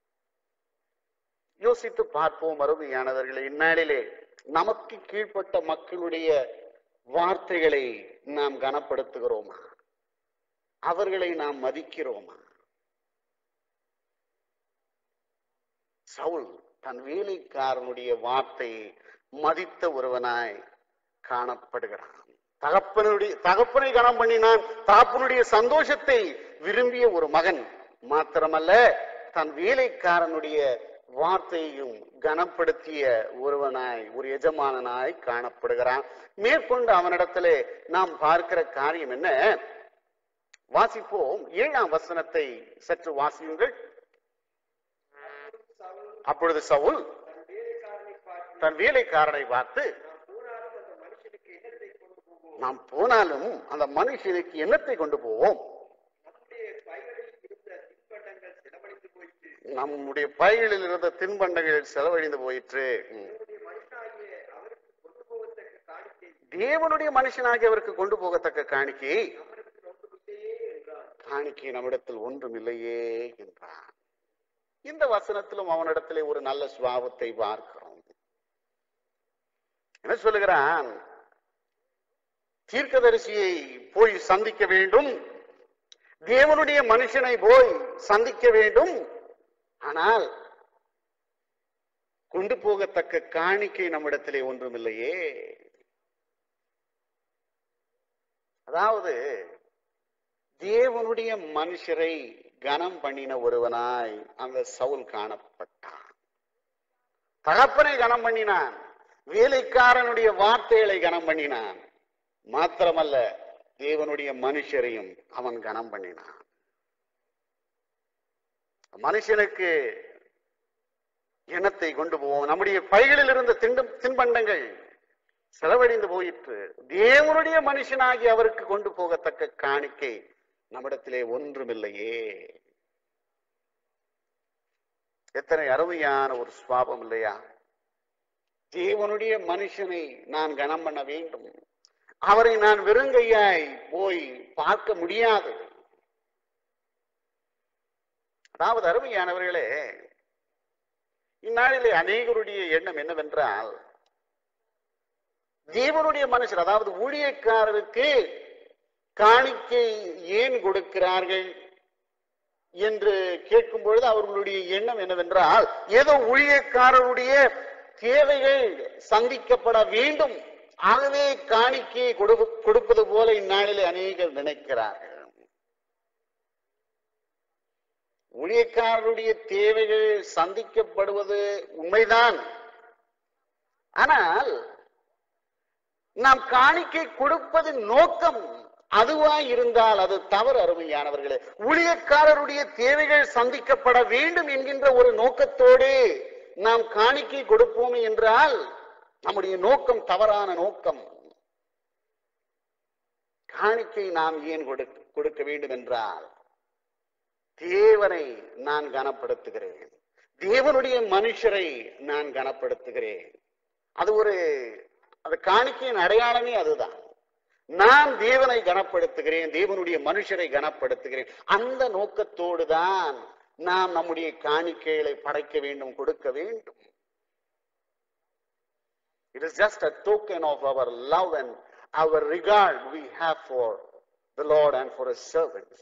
யோசித்து பார்ப்போம் அருமையானவர்களே இந்நாளிலே நமக்கு கீழ்ப்பட்ட மக்களுடைய வார்த்தைகளை நாம் கனப்படுத்துகிறோமா அவர்களை நாம் மதிக்கிறோமா சவுல் தன் வேலைக்காரனுடைய வார்த்தையை மதித்த ஒருவனாய் காணப்படுகிறான் தகப்பனுடைய தகப்பனை கனம் பண்ணினான் தகப்பனுடைய சந்தோஷத்தை விரும்பிய ஒரு மகன் மாத்திரமல்ல தன் வேலைக்காரனுடைய வார்த்தையும் கனப்படுத்திய ஒருவனாய் ஒரு எஜமானனாய் காணப்படுகிறான் மேற்கொண்டு அவனிடத்திலே நாம் பார்க்கிற காரியம் என்ன வாசிப்போம் ஏழாம் வசனத்தை சற்று வாசியுங்கள் அப்பொழுது சவுல் தன் வேலைக்காரனை பார்த்து நாம் போனாலும் அந்த மனுஷனுக்கு என்னத்தை கொண்டு போவோம் நம்முடைய பைகளில் இருந்த தின்பண்டங்கள் செலவழிந்து போயிற்று ம். தேவனுடைய மனுஷனாகி அவருக்கு கொண்டு போகத்தக்க காணிக்கை காணிக்கை நம்மிடத்தில் ஒன்றும் இல்லையே என்றான் இந்த வசனத்திலும் அவனிடத்திலே ஒரு நல்ல சுவாபத்தை பார்க்கிறோம் என்ன சொல்லுகிறான் தீர்க்கதரிசியை போய் சந்திக்க வேண்டும் தேவனுடைய மனுஷனை போய் சந்திக்க வேண்டும் ஆனால் கொண்டு போகத்தக்க காணிக்கை நம்மிடத்திலே ஒன்றுமில்லையே அதாவது தேவனுடைய மனுஷரை கனம் பண்ணின ஒருவனாய் அந்த சவுல் காணப்பட்டான் தகப்பனை கனம் பண்ணினான் வேலைக்காரனுடைய வார்த்தைகளை கனம் பண்ணினான் மாத்திரமல்ல தேவனுடைய மனுஷரையும் அவன் கனம் பண்ணினான் மனுஷனுக்கு எண்ணத்தை கொண்டு போவோம் நம்முடைய பைகளில் இருந்த திண்டும் தின்பண்டங்கள் செலவழிந்து போயிற்று தேவனுடைய மனுஷனாகி அவருக்கு கொண்டு போகத்தக்க காணிக்கை நம்மிடத்திலே ஒன்றுமில்லையே எத்தனை அருமையான ஒரு சுவாபம் இல்லையா தேவனுடைய மனுஷனை நான் கனம் பண்ண வேண்டும் அவரை நான் வெறுங்கையாய் போய் பார்க்க முடியாது அதாவது அருமையானவர்களே இந்நாளிலே அநேகருடைய எண்ணம் என்னவென்றால் தேவனுடைய மனுஷர் அதாவது ஊழியக்காரருக்கு காணிக்கை ஏன் கொடுக்கிறார்கள் என்று கேட்கும் பொழுது அவர்களுடைய எண்ணம் என்னவென்றால் ஏதோ ஊழியக்காரருடைய தேவைகள் சந்திக்கப்பட வேண்டும் ஆகவே காணிக்கையை கொடு- கொடுப்பது போல இந்நாளிலே அநேகர் நினைக்கிறார்கள் ஊழியக்காரருடைய தேவைகள் சந்திக்கப்படுவது உண்மைதான் ஆனால் நாம் காணிக்கை கொடுப்பதின் நோக்கம் அதுவாய் இருந்தால் அது தவறு அருமையானவர்களே ஊழியக்காரருடைய தேவைகள் சந்திக்கப்பட வேண்டும் என்கின்ற ஒரு நோக்கத்தோடு நாம் காணிக்கை கொடுப்போம் என்றால் நம்முடைய நோக்கம் தவறான நோக்கம் காணிக்கை நாம் ஏன் கொடுக்க கொடுக்க வேண்டும் என்றால் தேவனை நான் கனப்படுத்துகிறேன் தேவனுடைய மனுஷரை நான் கனப்படுத்துகிறேன் அது ஒரு அது காணிக்கையின் அடையாளமே அதுதான் நான் தேவனை கனப்படுத்துகிறேன் தேவனுடைய மனுஷரை கனப்படுத்துகிறேன் அந்த நோக்கத்தோடு தான் நாம் நம்முடைய காணிக்கைகளை படைக்க வேண்டும் கொடுக்க வேண்டும் It is just a token of our love and our regard we have for the Lord and for His servants.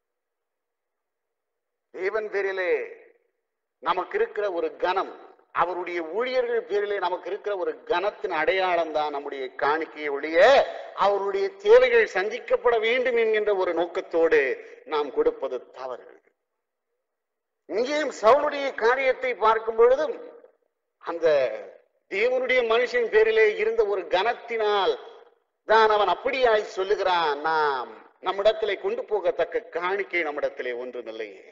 தேவன் பேரிலே நமக்கு இருக்கிற ஒரு கனம் அவருடைய ஊழியர்கள் பேரிலே நமக்கு இருக்கிற ஒரு கனத்தின் அடையாளம் தான் நம்முடைய காணிக்கையை ஒழிய அவருடைய தேவைகள் சந்திக்கப்பட வேண்டும் என்கின்ற ஒரு நோக்கத்தோடு நாம் கொடுப்பது தவறு இங்கேயும் சவுளுடைய காரியத்தை பார்க்கும் பொழுதும் அந்த தேவனுடைய மனுஷன் பேரிலே இருந்த ஒரு கனத்தினால் தான் அவன் அப்படியாய் சொல்லுகிறான் நாம் நம்மிடத்திலே கொண்டு போகத்தக்க காணிக்கை நம்மிடத்திலே ஒன்றுமில்லையே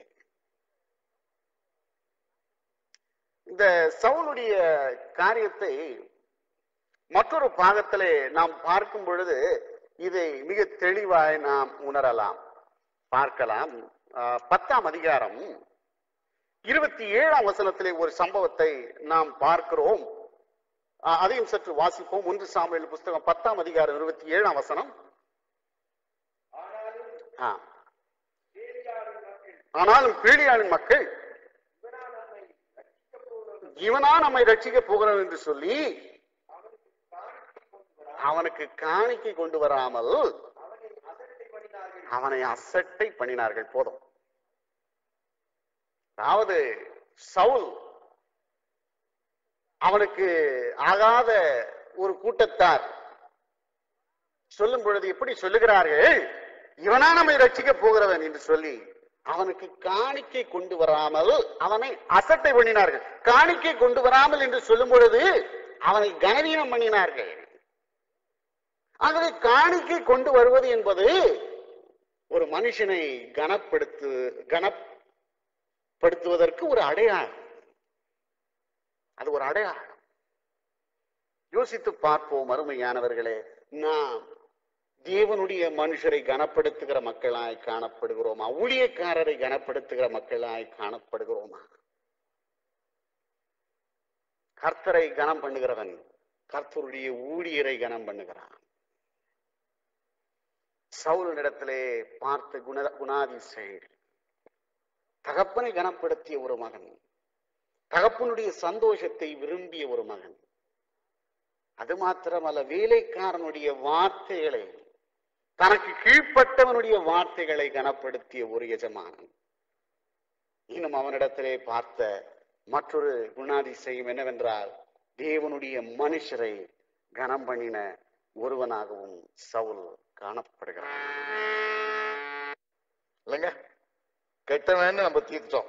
இந்த சவுளுடைய காரியத்தை மற்றொரு பாகத்திலே நாம் பார்க்கும் பொழுது இதை மிக தெளிவாய் நாம் உணரலாம் பார்க்கலாம் ஆஹ், பத்தாம் அதிகாரம் இருபத்தி ஏழாம் வசனத்திலே ஒரு சம்பவத்தை நாம் பார்க்கிறோம் ஆஹ், அதையும் சற்று வாசிப்போம் ஒன்று சாமுவேல் புஸ்தகம் பத்தாம் அதிகாரம் இருபத்தி ஏழாம் வசனம் ஆ. ஆனாலும் பீடியாளின் மக்கள் இவனா நம்மை ரட்சிக்க போகிறோம் என்று சொல்லி அவனுக்கு காணிக்கை கொண்டு வராமல் அவனை அசட்டை பண்ணினார்கள் போதும் அதாவது சவுல் அவனுக்கு ஆகாத ஒரு கூட்டத்தார் சொல்லும் பொழுது எப்படி சொல்லுகிறார்கள் இவனா நம்மை ரட்சிக்க போகிறவன் என்று சொல்லி அவனுக்கு காணிக்கை கொண்டு வராமல் அவனை அசட்டை பண்ணினார்கள் காணிக்கை கொண்டு வராமல் என்று சொல்லும் பொழுது அவனை கனவீனம் பண்ணினார்கள் ஆகவே காணிக்கை கொண்டு வருவது என்பது ஒரு மனுஷனை கனப்படுத்து கனப்படுத்துவதற்கு ஒரு அடையாளம் அது ஒரு அடையாளம் யோசித்து பார்ப்போம் அருமையானவர்களே நாம் தேவனுடைய மனுஷரை கனப்படுத்துகிற மக்களாய் காணப்படுகிறோமா ஊழியக்காரரை கனப்படுத்துகிற மக்களாய் காணப்படுகிறோமா கர்த்தரை கனம் பண்ணுகிறவன் கர்த்தருடைய ஊழியரை கனம் பண்ணுகிறான் சவுலிடத்திலே பார்த்த குண குணாதிசயங்கள் தகப்பனை கனப்படுத்திய ஒரு மகன் தகப்பனுடைய சந்தோஷத்தை விரும்பிய ஒரு மகன் அது மாத்திரமல்ல வேலைக்காரனுடைய வார்த்தைகளை தனக்கு கீழ்ப்பட்டவனுடைய வார்த்தைகளை கனப்படுத்திய ஒரு எஜமானன் இன்னும் அவனிடத்திலே பார்த்த மற்றொரு குணாதிசயம் என்னவென்றால் தேவனுடைய மனுஷரை கனம் பண்ணின ஒருவனாகவும் சவுல் காணப்படுகிறான் இல்லைங்க கெட்டவன்னு நம்ம தீர்த்தோம்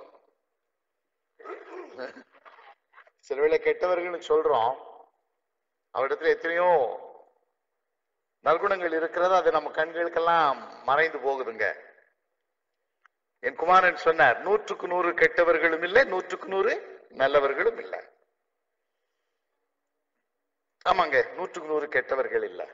சில வேளை கெட்டவர்கள்னு சொல்றோம் அவரிடத்துல எத்தனையோ நற்குணங்கள் இருக்கிறது அது நம்ம கண்களுக்கெல்லாம் மறைந்து போகுதுங்க என் குமாரன் சொன்னார் நூற்றுக்கு நூறு கெட்டவர்களும் இல்லை நூற்றுக்கு நூறு நல்லவர்களும் இல்லை ஆமாங்க நூற்றுக்கு நூறு கெட்டவர்கள் இல்லை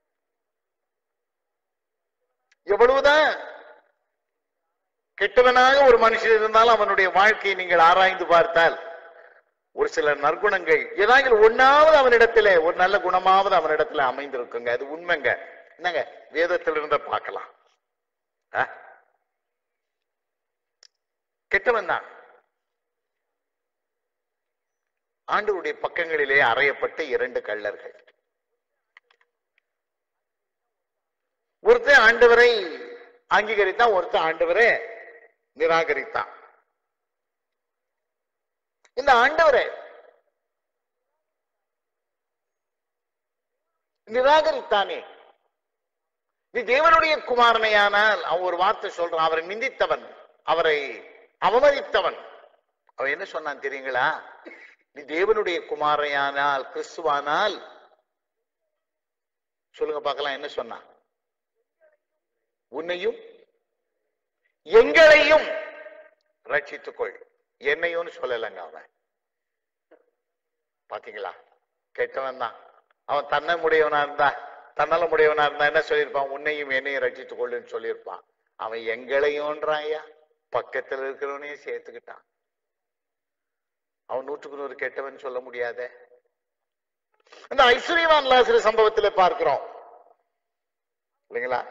எவ்வளவுதான் கெட்டவனாக ஒரு மனுஷன் இருந்தாலும் அவனுடைய வாழ்க்கையை நீங்கள் ஆராய்ந்து பார்த்தால் ஒரு சில நற்குணங்கள் ஏதாவது ஒன்னாவது அவனிடத்துல ஒரு நல்ல குணமாவது அவனிடத்துல அமைந்திருக்குங்க அது உண்மைங்க என்னங்க வேதத்திலிருந்த பார்க்கலாம் ஆ? கெட்டவன் தான் ஆண்டவருடைய பக்கங்களிலே அறையப்பட்ட இரண்டு கள்ளர்கள் ஒருத்தன் ஆண்டவரை அங்கீகரித்தான் ஒருத்தன் ஆண்டவரை நிராகரித்தான் இந்த ஆண்டவரை நிராகரித்தானே நீ தேவனுடைய குமாரனையானால் அவன் ஒரு வார்த்தை சொல்றான் அவரை நிந்தித்தவன் அவரை அவமதித்தவன் அவன் என்ன சொன்னான் தெரியுங்களா நீ தேவனுடைய குமாரையானால் கிறிஸ்துவானால் சொல்லுங்க பார்க்கலாம் என்ன சொன்னான் உன்னையும் எங்களையும் ரட்சித்துக்கொள் என்னையும் சொல்லலைங்க அவன் பாத்தீங்களா கெட்டவன் தான் அவன் தன்னை முடியவனா இருந்தா தன்னால முடியவனா இருந்தா என்ன சொல்லியிருப்பான் உன்னையும் என்னையும் ரட்சித்துக் கொள்ளுன்னு சொல்லியிருப்பான் அவன் எங்களையும்ன்றான் ஐயா பக்கத்துல இருக்கிறவனையும் சேர்த்துக்கிட்டான் அவன் நூற்றுக்கு நூறு கெட்டவன் சொல்ல முடியாதே இந்த ஐஸ்வர்யவான் லாசரு சம்பவத்துல பார்க்கிறோம் இல்லைங்களா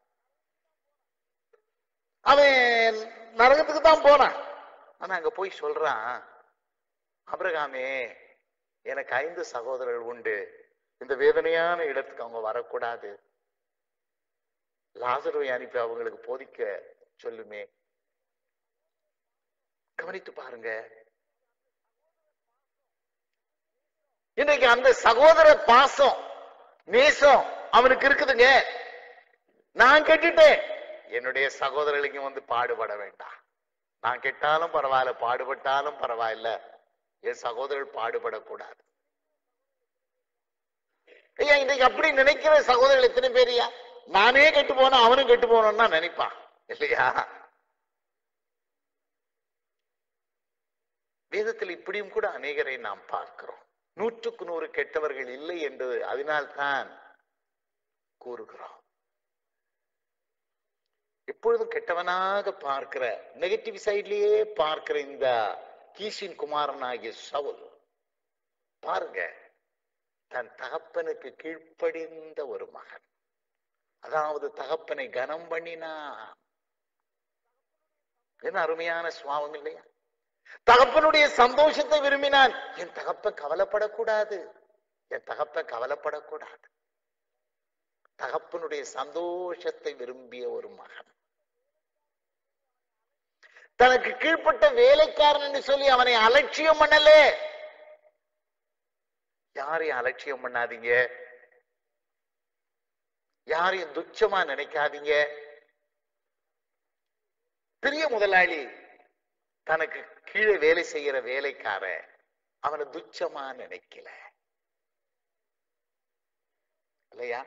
அவன் நரகத்துக்கு தான் போனான் ஆனா அங்க போய் சொல்றான் அபிரகாமே எனக்கு ஐந்து சகோதரர்கள் உண்டு இந்த வேதனையான இடத்துக்கு அவங்க வரக்கூடாது லாசருவை அனுப்பி அவங்களுக்கு போதிக்க சொல்லுமே கவனித்து பாருங்க இன்னைக்கு அந்த சகோதர பாசம் நேசம் அவனுக்கு இருக்குதுங்க நான் கெட்டுட்டேன் என்னுடைய சகோதரர்களுக்கு வந்து பாடுபட வேண்டாம் நான் கெட்டாலும் பரவாயில்ல பாடுபட்டாலும் பரவாயில்ல என் சகோதரர்கள் பாடுபடக்கூடாது ஐயா இன்னைக்கு அப்படி நினைக்கிற சகோதரர்கள் எத்தனை பேரியா நானே கெட்டு போனா அவனும் கெட்டு போனோம்னா நினைப்பான் இல்லையா வேதத்தில் இப்படியும் கூட அநேகரை நாம் பார்க்கிறோம் நூற்றுக்கு நூறு கெட்டவர்கள் இல்லை என்று அதனால்தான் கூறுகிறோம் எப்பொழுதும் கெட்டவனாக பார்க்கிற நெகட்டிவ் சைட்லயே பார்க்கிற இந்த கீசின் குமாரனாகிய சவுல் பாருங்க தன் தகப்பனுக்கு கீழ்ப்படிந்த ஒரு மகன் அதாவது தகப்பனை கனம் பண்ணினான் என்ன அருமையான சுவாபம் இல்லையா தகப்பனுடைய சந்தோஷத்தை விரும்பினான் என் தகப்பன் கவலைப்படக்கூடாது என் தகப்பன் கவலைப்படக்கூடாது தகப்பனுடைய சந்தோஷத்தை விரும்பிய ஒரு மகன் தனக்கு கீழ்ப்பட்ட வேலைக்காரன் என்று சொல்லி அவனை அலட்சியம் பண்ணலே யாரையும் அலட்சியம் பண்ணாதீங்க யாரையும் துச்சமா நினைக்காதீங்க பெரிய முதலாளி தனக்கு கீழே வேலை செய்யற வேலைக்கார அவனை துச்சமா நினைக்கல இல்லையா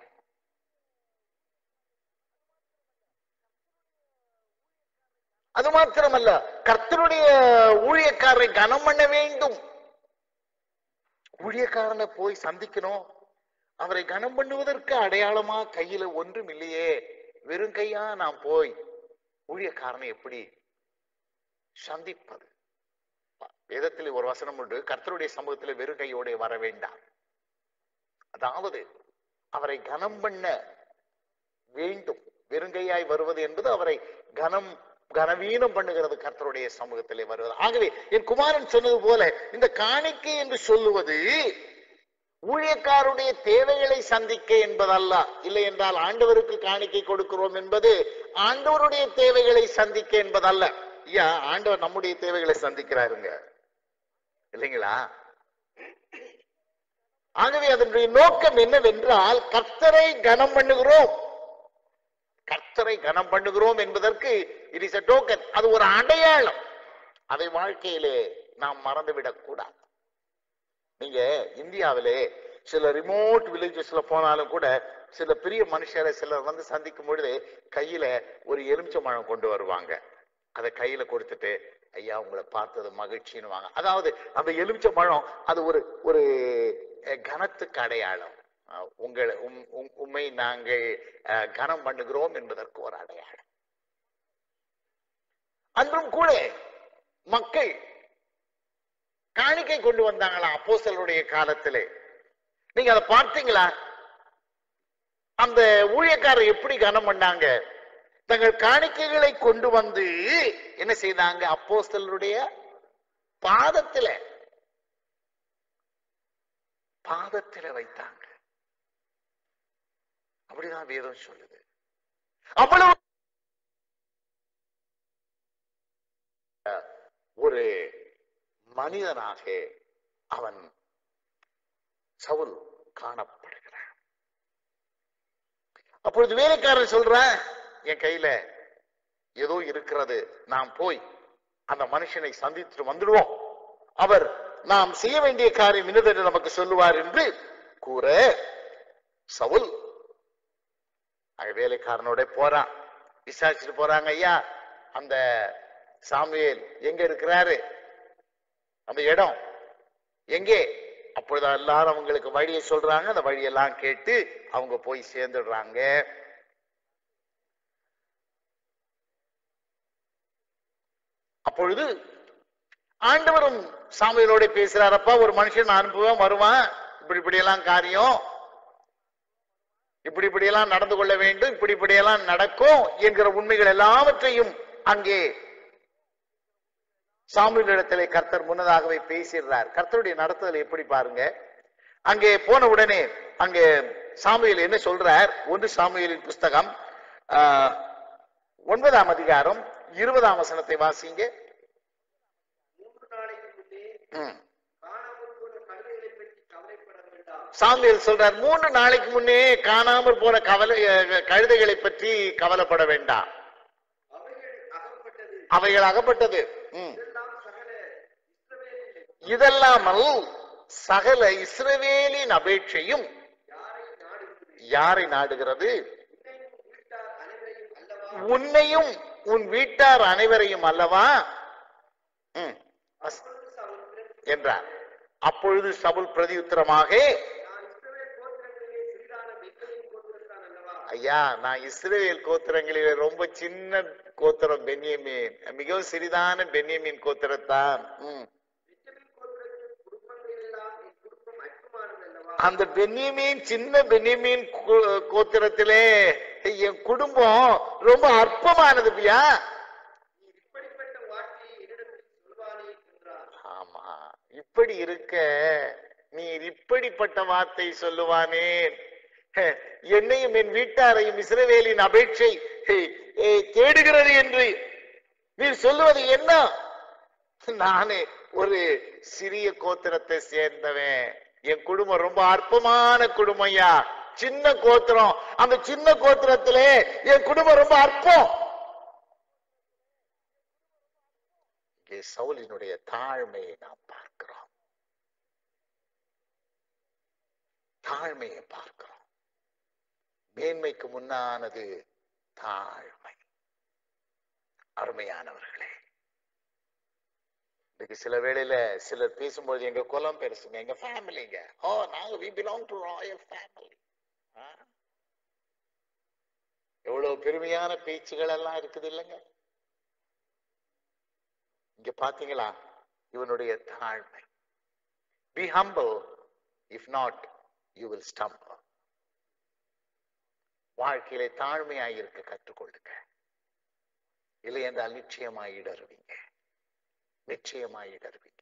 அது மாத்திரமல்ல கர்த்தருடைய ஊழியக்காரரை கனம் பண்ண வேண்டும் ஊழியக்காரனை போய் சந்திக்கணும் அவரை கனம் பண்ணுவதற்கு அடையாளமா கையில ஒன்றும் இல்லையே வெறும் கையா நான் போய் ஊழியக்காரனை எப்படி சந்திப்பது வேதத்தில் ஒரு வசனம் உண்டு கர்த்தருடைய சமூகத்தில் வெறும் கையோட வர வேண்டாம் அதாவது அவரை கனம் பண்ண வேண்டும் வெறுங்கையாய் வருவது என்பது அவரை கனம் கனவீனம் பண்ணுகிறது கர்த்தருடைய சமூகத்திலே வருவது ஆகவே என் குமாரன் சொன்னது போல இந்த காணிக்கை என்று சொல்லுவது ஊழியக்காருடைய தேவைகளை சந்திக்க என்பதல்ல இல்லை என்றால் ஆண்டவருக்கு காணிக்கை கொடுக்கிறோம் என்பது ஆண்டவருடைய தேவைகளை சந்திக்க என்பதல்ல ஐயா ஆண்டவர் நம்முடைய தேவைகளை சந்திக்கிறாருங்க இல்லைங்களா ஆகவே அதனுடைய நோக்கம் என்னவென்றால் கர்த்தரை கனம் பண்ணுகிறோம் கர்த்தரை கனம் பண்ணுகிறோம் என்பதற்கு இட் இஸ் a டோக்கன் அது ஒரு அடையாளம் அதை வாழ்க்கையிலே நாம் மறந்துவிடக் கூடாது நீங்க இந்தியாவிலே சில ரிமோட் வில்லேஜஸ்ல போனாலும் கூட சில பெரிய மனுஷரை சிலர் வந்து சந்திக்கும் பொழுது கையில ஒரு எலுமிச்சம்பழம் கொண்டு வருவாங்க அதை கையில கொடுத்துட்டு ஐயா உங்களை பார்த்தது மகிழ்ச்சின்னு வாங்க அதாவது அந்த எலுமிச்சம்பழம் அது ஒரு ஒரு அஹ், கனத்துக்கு அடையாளம் அஹ், உங்களை உம்- உம்- உம்மை நாங்கள் அஹ், கனம் பண்ணுகிறோம் என்பதற்கு ஒரு அடையாளம் அன்றும் கூட மக்கள் காணிக்கை கொண்டு வந்தாங்களா அப்போஸ்தலருடைய காலத்திலே நீங்க அதை பார்த்தீங்களா அந்த ஊழியக்காரர் எப்படி கனம் பண்ணாங்க தங்கள் காணிக்கைகளை கொண்டு வந்து என்ன செய்தாங்க அப்போஸ்தலருடைய பாதத்தில பாதத்தில வைத்தாங்க அப்படிதான் வேதம் சொல்லுது அவ்வளவு ஒரு மனிதனாக அவன் சவுல் காணப்படுகிறான் அப்பொழுது வேலைக்காரன் சொல்றான் என் கையில ஏதோ இருக்கிறது நாம் போய் அந்த மனுஷனை சந்தித்து வந்துடுவோம் அவர் நாம் செய்ய வேண்டிய காரியம் இன்னதென்று நமக்கு சொல்லுவார் என்று கூற சவுல் அங்க வேலைக்காரனோட போறான் விசாரிச்சுட்டு போறாங்க ஐயா அந்த சாமுவேல் எங்க இருக்கிறாரு அந்த இடம் எங்கே அப்பொழுது எல்லாரும் அவங்களுக்கு வழியை சொல்றாங்க அந்த வழியெல்லாம் கேட்டு அவங்க போய் சேர்ந்துடுறாங்க அப்பொழுது ஆண்டவரும் சாமியலோட பேசுறாரப்பா ஒரு மனுஷன் அனுப்புவேன் வருவான் இப்படி இப்படி எல்லாம் காரியம் இப்படி இப்படி எல்லாம் நடந்து கொள்ள வேண்டும் இப்படி இப்படி எல்லாம் நடக்கும் என்கிற உண்மைகள் எல்லாவற்றையும் அங்கே சாமுவேலிடத்திலே கர்த்தர் முன்னதாகவே பேசிடுறார் கர்த்தருடைய நடத்துதல் எப்படி பாருங்க அங்கே போன உடனே அங்கே சாமுவேல் என்ன சொல்றார் ஒன்று சாமுவேலின் புஸ்தகம் ஆஹ், ஒன்பதாம் அதிகாரம் இருபதாம் வசனத்தை வாசிங்க மூன்று நாளைக்கு முன்னே ம். காணாமல் போன கழுதைகளை பற்றி கவலைப்பட வேண்டாம் சாமுவேல் சொல்றார் மூன்று நாளைக்கு முன்னே காணாமற் போன கவலை அஹ், கழுதைகளை பற்றி கவலைப்பட வேண்டாம் அவைகள் அகப்பட்டது அவைகள் அகப்பட்டது ம். இதெல்லாம் சகல இஸ்ரவேலில் இதல்லாமல் சகல இஸ்ரவேலின் அபேட்சையும் யாரை நாடுகிறது யாரை நாடுகிறது உன்னையும் உன்னையும் வீட்டார் அனைவரையும் அல்லவா உன் வீட்டார் அனைவரையும் அல்லவா ம். அஸ்- அப்பொழுது சவுல் பிறகு, என்றார் அப்பொழுது சவுல் பிரதியுத்தரமாக நான் இஸ்ரவேல் கோத்திரங்களிலே சிறிதான பெத்தேலின் கோத்திரத்தான் அல்லவா ஐயா நான் இஸ்ரவேல் கோத்திரங்களிலே ரொம்ப சின்ன கோத்திரம் பென்யமீன் மிகவும் சிறிதான பென்யமீன் கோத்திரத்தான் ம். பெஞ்சமின் கோத்திரத்தின் குடும்பங்கள் எல்லாம் என் குடும்பம் அற்பமானது அல்லவா அந்த பென்யமீன் சின்ன பென்யமீன் கோ- கோத்திரத்திலே என் குடும்பம் ரொம்ப அற்பமானது பியா நீ இப்படிப்பட்ட வார்த்தையை என்னிடத்தில் சொல்வானே என்றார் ஆமா இப்படி இருக்க நீ இப்படிப்பட்ட வார்த்தை சொல்லுவானேன் ஹே, என்னையும் என் வீட்டாரையும் இஸ்ரவேலின் அபேட்சை ஹே, ஏ, தேடுகிறது என்று நீர் சொல்லுவது என்ன நானே ஒரு சிறிய கோத்திரத்தை சேர்ந்தவன் என் குடும்பம் ரொம்ப அற்பமான குடும்பம் ஐயா சின்ன கோத்திரம் அந்த சின்ன கோத்திரத்திலே என் குடும்பம் ரொம்ப அற்பம் இங்கே சவுலினுடைய தாழ்மையை நாம் பார்க்கிறோம் தாழ்மையை பார்க்கிறோம் மேன்மைக்கு முன்னானது தாழ்மை அருமையானவர்களே இன்னைக்கு சில வேளையில சிலர் பேசும்போது எங்க குலம் பெருசுங்க எங்க ஃபேமிலிங்க ஓ நாங்க we belong to royal family எவ்வளவு பெருமையான பேச்சுகள் எல்லாம் இருக்குது இல்லைங்க இங்க பாத்தீங்களா இவனுடைய தாழ்மை be humble if not you will stumble வாழ்க்கையிலே தாழ்மையாய் இருக்க கற்றுக்கொள்ளுங்க இல்லை என்றால் நிச்சயமாய் இடறுவீங்க நிச்சயமாய் இடறுவீங்க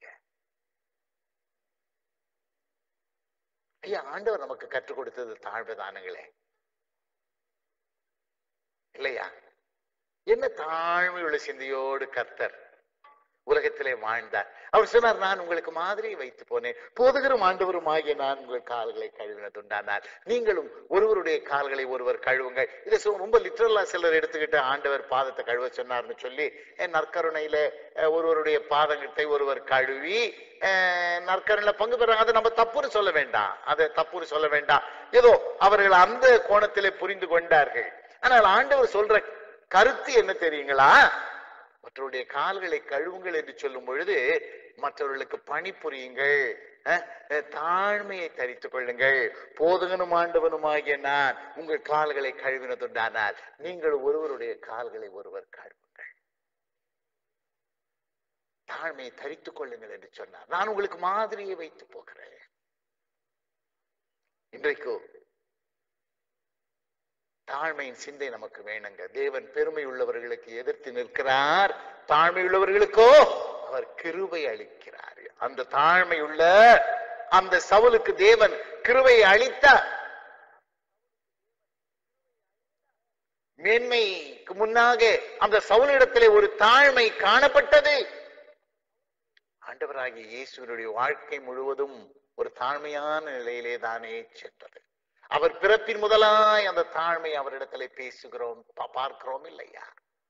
ஐயா ஆண்டவர் நமக்கு கற்றுக் கொடுத்தது தாழ்வுதானுங்களே இல்லையா என்ன தாழ்மை உள்ள சிந்தையோடு கர்த்தர் உலகத்திலே வாழ்ந்தார் அவர் சொன்னார் நான் உங்களுக்கு மாதிரி வைத்து போனேன் போதுகரும் ஆண்டவருமாகிய நான் உங்கள் கால்களை கழுவினதுண்டானார் நீங்களும் ஒருவருடைய கால்களை ஒருவர் கழுவுங்கள் இதை சொ- ரொம்ப லிட்டரலா சிலர் எடுத்துக்கிட்டு ஆண்டவர் பாதத்தை கழுவ சொன்னார்னு சொல்லி அஹ், நற்கருணையில அஹ், ஒருவருடைய பாதத்தை ஒருவர் கழுவி அஹ், நற்கருணையில பங்கு பெறாங்க அதை நம்ம தப்புன்னு சொல்ல வேண்டாம் அதை தப்புன்னு சொல்ல வேண்டாம் ஏதோ அவர்கள் அந்த கோணத்திலே புரிந்து கொண்டார்கள் ஆனால் ஆண்டவர் சொல்ற கருத்து என்ன தெரியுங்களா மற்றவருடைய கால்களை கழுவுங்கள் என்று சொல்லும் பொழுது மற்றவர்களுக்கு பணிபுரியுங்கள் அஹ், அஹ், தாழ்மையை தரித்துக் கொள்ளுங்கள் போதுகனும் ஆண்டவனுமாகிய நான் உங்கள் கால்களை கழுவினதுண்டானால் நீங்கள் ஒருவருடைய கால்களை ஒருவர் கழுவுங்கள் தாழ்மையை தரித்துக் கொள்ளுங்கள் என்று சொன்னார் நான் உங்களுக்கு மாதிரியை வைத்து போகிறேன் இன்றைக்கு தாழ்மையின் சிந்தை நமக்கு வேணுங்க தேவன் பெருமை உள்ளவர்களுக்கு எதிர்த்து நிற்கிறார் தாழ்மை உள்ளவர்களுக்கோ அவர் கிருபை அளிக்கிறார் அந்த தாழ்மை உள்ள அந்த சவுலுக்கு தேவன் கிருபை அளித்தார் மேன்மைக்கு முன்னாக அந்த சவுலிடத்திலே ஒரு தாழ்மை காணப்பட்டது ஆண்டவராகிய இயேசுவினுடைய வாழ்க்கை முழுவதும் ஒரு தாழ்மையான நிலையிலே தானே சென்றது அவர் பிறப்பின் முதலாய் அந்த தாழ்மை அவரிடத்துல பேசுகிறோம் பா- பார்க்கிறோம் இல்லையா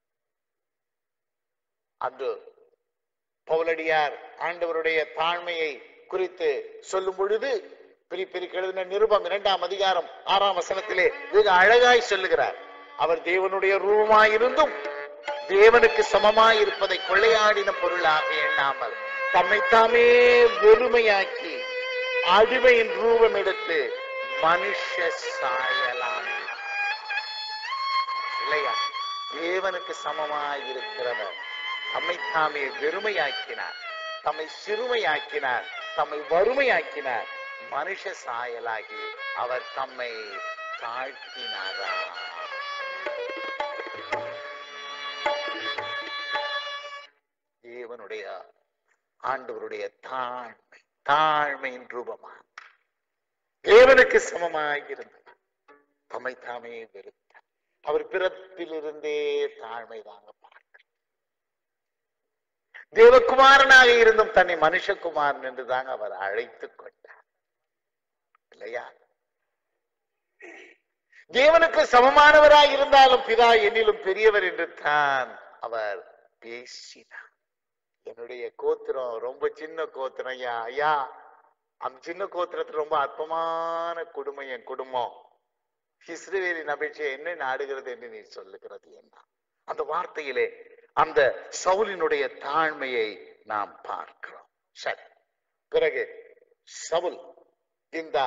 அன்று பவுலடியார் ஆண்டவருடைய தாழ்மையை குறித்து சொல்லும் பொழுது பிரிப்பிரிக்கு எழுதின நிருபம் இரண்டாம் அதிகாரம் ஆறாம் வசனத்திலே வெகு அழகாய் சொல்லுகிறார் அவர் தேவனுடைய ரூபமாயிருந்தும் தேவனுக்கு சமமாய் இருப்பதை கொள்ளையாடின பொருளாக எண்ணாமல் தம்மைத்தாமே வெறுமையாக்கி அடிமையின் ரூபம் எடுத்து மனுஷ சாயலான் இல்லையா தேவனுக்கு சமமாய் இருக்கிறவர் தம்மைத்தாமே வெறுமையாக்கினார் தம்மை சிறுமையாக்கினார் தம்மை வறுமையாக்கினார் மனுஷ சாயலாகி அவர் தம்மை தாழ்த்தினாரா தேவனுடைய ஆண்டவருடைய தாழ்மை தாழ்மையின் ரூபமா தேவனுக்கு சமமாய் இருந்தது தம்மை தாமே வெறுத்தார் அவர் பிறப்பிலிருந்தே தாழ்மை தாங்க பார்க்க தேவகுமாரனாக இருந்தும் தன்னை மனுஷகுமாரன் என்று தாங்க அவர் அழைத்துக் கொண்டார் இல்லையா தேவனுக்கு சமமானவராய் இருந்தாலும் பிதா என்னிலும் பெரியவர் என்று தான் அவர் பேசினார் என்னுடைய கோத்திரம் ரொம்ப சின்ன கோத்திரம் ஐயா ஐயா அந்த சின்ன கோத்திரத்துல ரொம்ப அற்பமான குடும்பம் என் குடும்பம் இஸ்ரவேலின் அபேட்சை என்ன நாடுகிறது என்று நீ சொல்லுகிறது என்ன அந்த வார்த்தையிலே அந்த சவுலினுடைய தாழ்மையை நாம் பார்க்கிறோம் சரி பிறகு சவுல் இந்த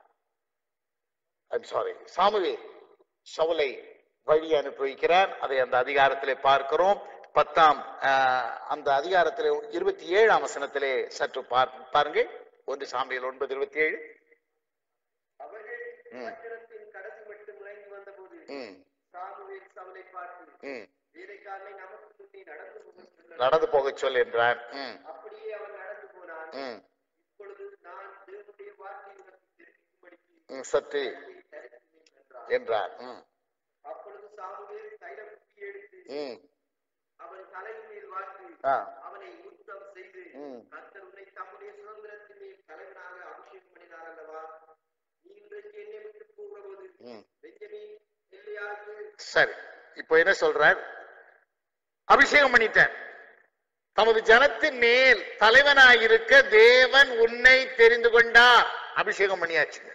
சாரி சாமுவேல் சவுலை வழி அனுப்பி வைக்கிறார் அதை அந்த அதிகாரத்திலே பார்க்கிறோம் பத்தாம் ஆஹ், அந்த அதிகாரத்திலே இருபத்தி ஏழாம் வசனத்திலே சற்று பார்- பாருங்கள் ஒன்று சாமியல் ஒன்பது இருபத்தி ஏழு அவர்கள் ம். பட்டணத்தின் கடைசி மட்டும் நுழைந்து வந்தபோது ம் சாமுவேல் சவுலை பார்த்து ம் வேலைக்காரனை நமக்கு முன்னே நடந்து போகச் சொன்னார். நடந்து போகச் சொல் என்றான் ம் அப்படியே அவன் நடந்து போனான் ம் இப்பொழுது நான் தேவனுடைய வார்த்தையை உனக்கு தெரிவிக்கும்படிக்கு ம், சற்று கையை தரிசினேன் என்றான். என்றார் ம் அப்பொழுது சாமுவேல் தைலம் குப்பி எடுத்து ம் அவன் தலையின் மேல் வார்த்து ஆ அவனை உத்தம் செய்து ம். கர்த்தர் உன்னை தம்முடைய சுதந்திரத்தின் மேல் தலைவனாக அபிஷேகம் பண்ணினார் அல்லவா நீ இன்றைக்கு என்னை விட்டு போகிறபோது ம் பெஞ்சமின் எல்லையாருக்கு சரி இப்போ என்ன சொல்றார் அபிஷேகம் பண்ணிட்டேன் தமது ஜனத்தின் மேல் தலைவனாயிருக்க தேவன் உன்னை தெரிந்து கொண்டார் அபிஷேகம் பண்ணியாச்சுங்க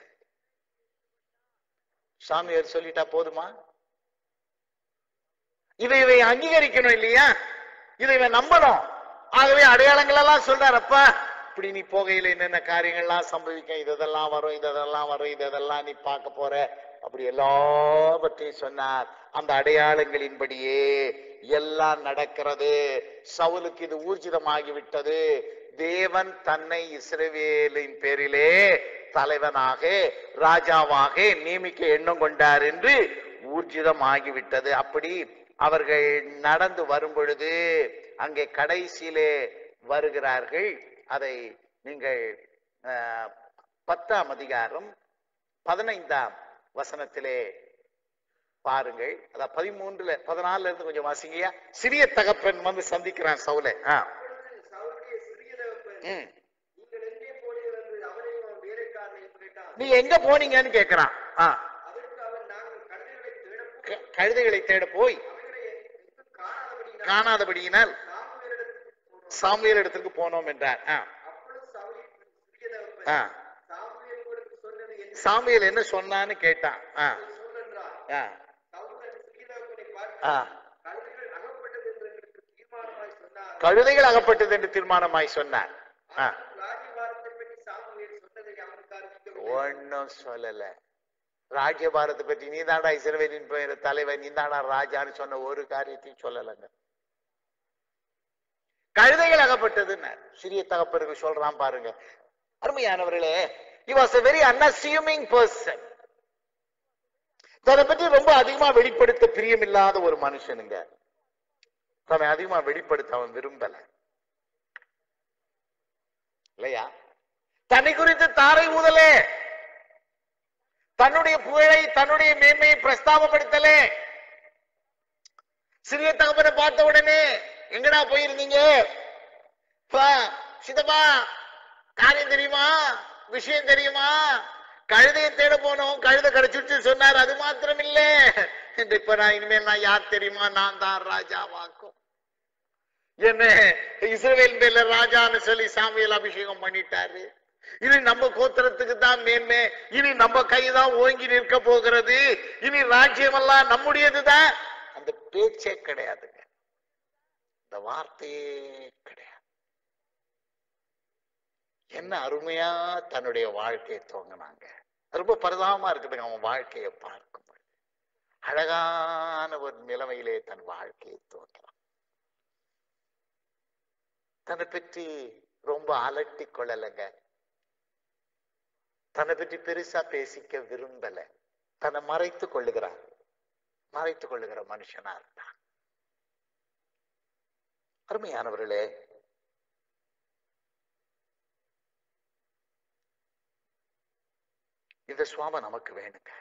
சாமியார் சொல்லிட்டா போதுமா இதை இவை அங்கீகரிக்கணும் இல்லையா இதை இவன் நம்பணும் ஆகவே அடையாளங்கள் எல்லாம் சொல்றாரப்பா இப்படி நீ போகையில என்னென்ன காரியங்கள்லாம் சம்பவிக்கும் இதெல்லாம் வரும் இதெல்லாம் வரும் இதெல்லாம் நீ பார்க்க போற அப்படி எல்லாவற்றையும் சொன்னார் அந்த அடையாளங்களின்படியே எல்லாம் நடக்கிறது சவுலுக்கு இது ஊர்ஜிதமாகி விட்டது தேவன் தன்னை இஸ்ரவேலின் பேரிலே தலைவனாக ராஜாவாக நியமிக்க எண்ணம் கொண்டார் என்று ஊர்ஜிதமாகிவிட்டது அப்படி அவர்கள் நடந்து வரும் பொழுது அங்கே கடைசியிலே வருகிறார்கள் அதை நீங்கள் அஹ், பத்தாம் அதிகாரம் பதினைந்தாம் வசனத்திலே பாருங்கள் அதான் பதிமூன்றுல பதினாலுல இருந்து கொஞ்சம் வாசிங்கயா சிறிய தகப்பன் வந்து சந்திக்கிறான் சவுலை ஆ சவுலுடைய சிறிய தகப்பன், ம். நீங்கள் எங்கே போனீர்கள் என்று அவனையும் அவன் வேலைக்காரனையும் கேட்டான் நீ எங்க போனீங்கன்னு கேக்குறான் ஆ அதற்கு அவன் நாங்கள் கழுதைகளை தேடப் போய் க- கழுதைகளை தேட போய் அவைகளை எங்கும் காணாதபடியினால் காணாதபடியினால் சாமுவேலிடத்துக்கு போனோம். சாமுவேல் இடத்திற்கு போனோம் என்றார் ஆ அப்பொழுது சவுலின் சிறிய தகப்பன், ஆ சாமுவேல் உங்களுக்கு சொன்னது என்ன சாமுவேல் என்ன சொன்னான்னு கேட்டான் ஆ சொல்லென்றார். ஆ சவுல் தன் சிறிய தகப்பனை பார்த்து, ஆ கழுதைகள் அகப்பட்டது என்று எங்களுக்கு தீர்மானமாய் சொன்னார். கழுதைகள் அகப்பட்டது என்று தீர்மானமாய் சொன்னார் ஆ ராஜ்யபாரத்தை பற்றி சாமுவேல் சொன்னதை அவனுக்கு அறிவிக்கவில்லை. ஒன்னும் சொல்லல ராஜ்யபாரத்தை பற்றி நீதாடா இஸ்ரவேலின் பேர் தலைவர் நீதாடா ராஜான்னு சொன்ன ஒரு காரியத்தையும் சொல்லலைங்க கழுதைகள் அகப்பட்டதுன்னு சிறிய தகப்பருக்கு சொல்றான் பாருங்க அருமையானவர்களே he was a very unassuming person தன்னை பற்றி ரொம்ப அதிகமா வெளிப்படுத்த பிரியமில்லாத ஒரு மனுஷனுங்க தன்னை அதிகமா வெளிப்படுத்த அவன் விரும்பல இல்லையா தன்னை குறித்து தாரை ஊதலே தன்னுடைய புகழை தன்னுடைய மேன்மையை பிரஸ்தாபப்படுத்தலே சிறிய தகப்பனை பார்த்த உடனே எங்கடா போயிருந்தீங்க பா, சித்தப்பா காரியம் தெரியுமா விஷயம் தெரியுமா கழுதையை தேட போனோம் கழுதை கிடைச்சிட்டு சொன்னார் அது மாத்திரம் இல்ல இந்த இப்ப நான் இனிமேல் நான் யார் தெரியுமா நான் தான் ராஜாவாக்கும் என்ன இஸ்ரவேல் பேர்ல ராஜான்னு சொல்லி சாமியல் அபிஷேகம் பண்ணிட்டாரு இனி நம்ம கோத்திரத்துக்கு தான் மேன்மை இனி நம்ம கைதான் ஓங்கி நிற்க போகிறது இனி ராஜ்யம் எல்லாம் நம்முடையதுதான் அந்த பேச்சே கிடையாதுங்க இந்த வார்த்தையே கிடையாது என்ன அருமையா தன்னுடைய வாழ்க்கையை துவங்கினாங்க ரொம்ப பரிதாபமா இருக்குதுங்க அவன் வாழ்க்கையை பார்க்கும் பொழுது அழகான ஒரு நிலைமையிலே தன் வாழ்க்கையை துவங்கினான் தன்னை பற்றி ரொம்ப அலட்டி கொள்ளலைங்க தன்னை பற்றி பெருசா பேசிக்க விரும்பல தன்னை மறைத்து கொள்ளுகிறார் மறைத்து கொள்ளுகிற மனுஷனா இருந்தான் அருமையானவர்களே இந்த சுவாபம் நமக்கு வேணுங்க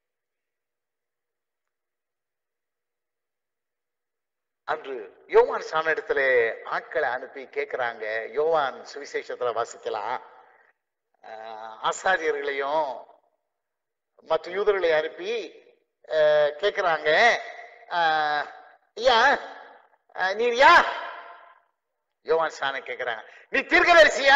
அன்று யோவான் சான இடத்துல ஆட்களை அனுப்பி கேட்கிறாங்க யோவான் சுவிசேஷத்துல வாசிக்கலாம் ஆஹ் ஆசாரியர்களையும் மற்ற யூதர்களை அனுப்பி ஆஹ் கேட்கிறாங்க ஆஹ் ஐயா ஆஹ் நீர் யா யோவான் சான கேட்கிறாங்க நீ தீர்க்கதரிசியா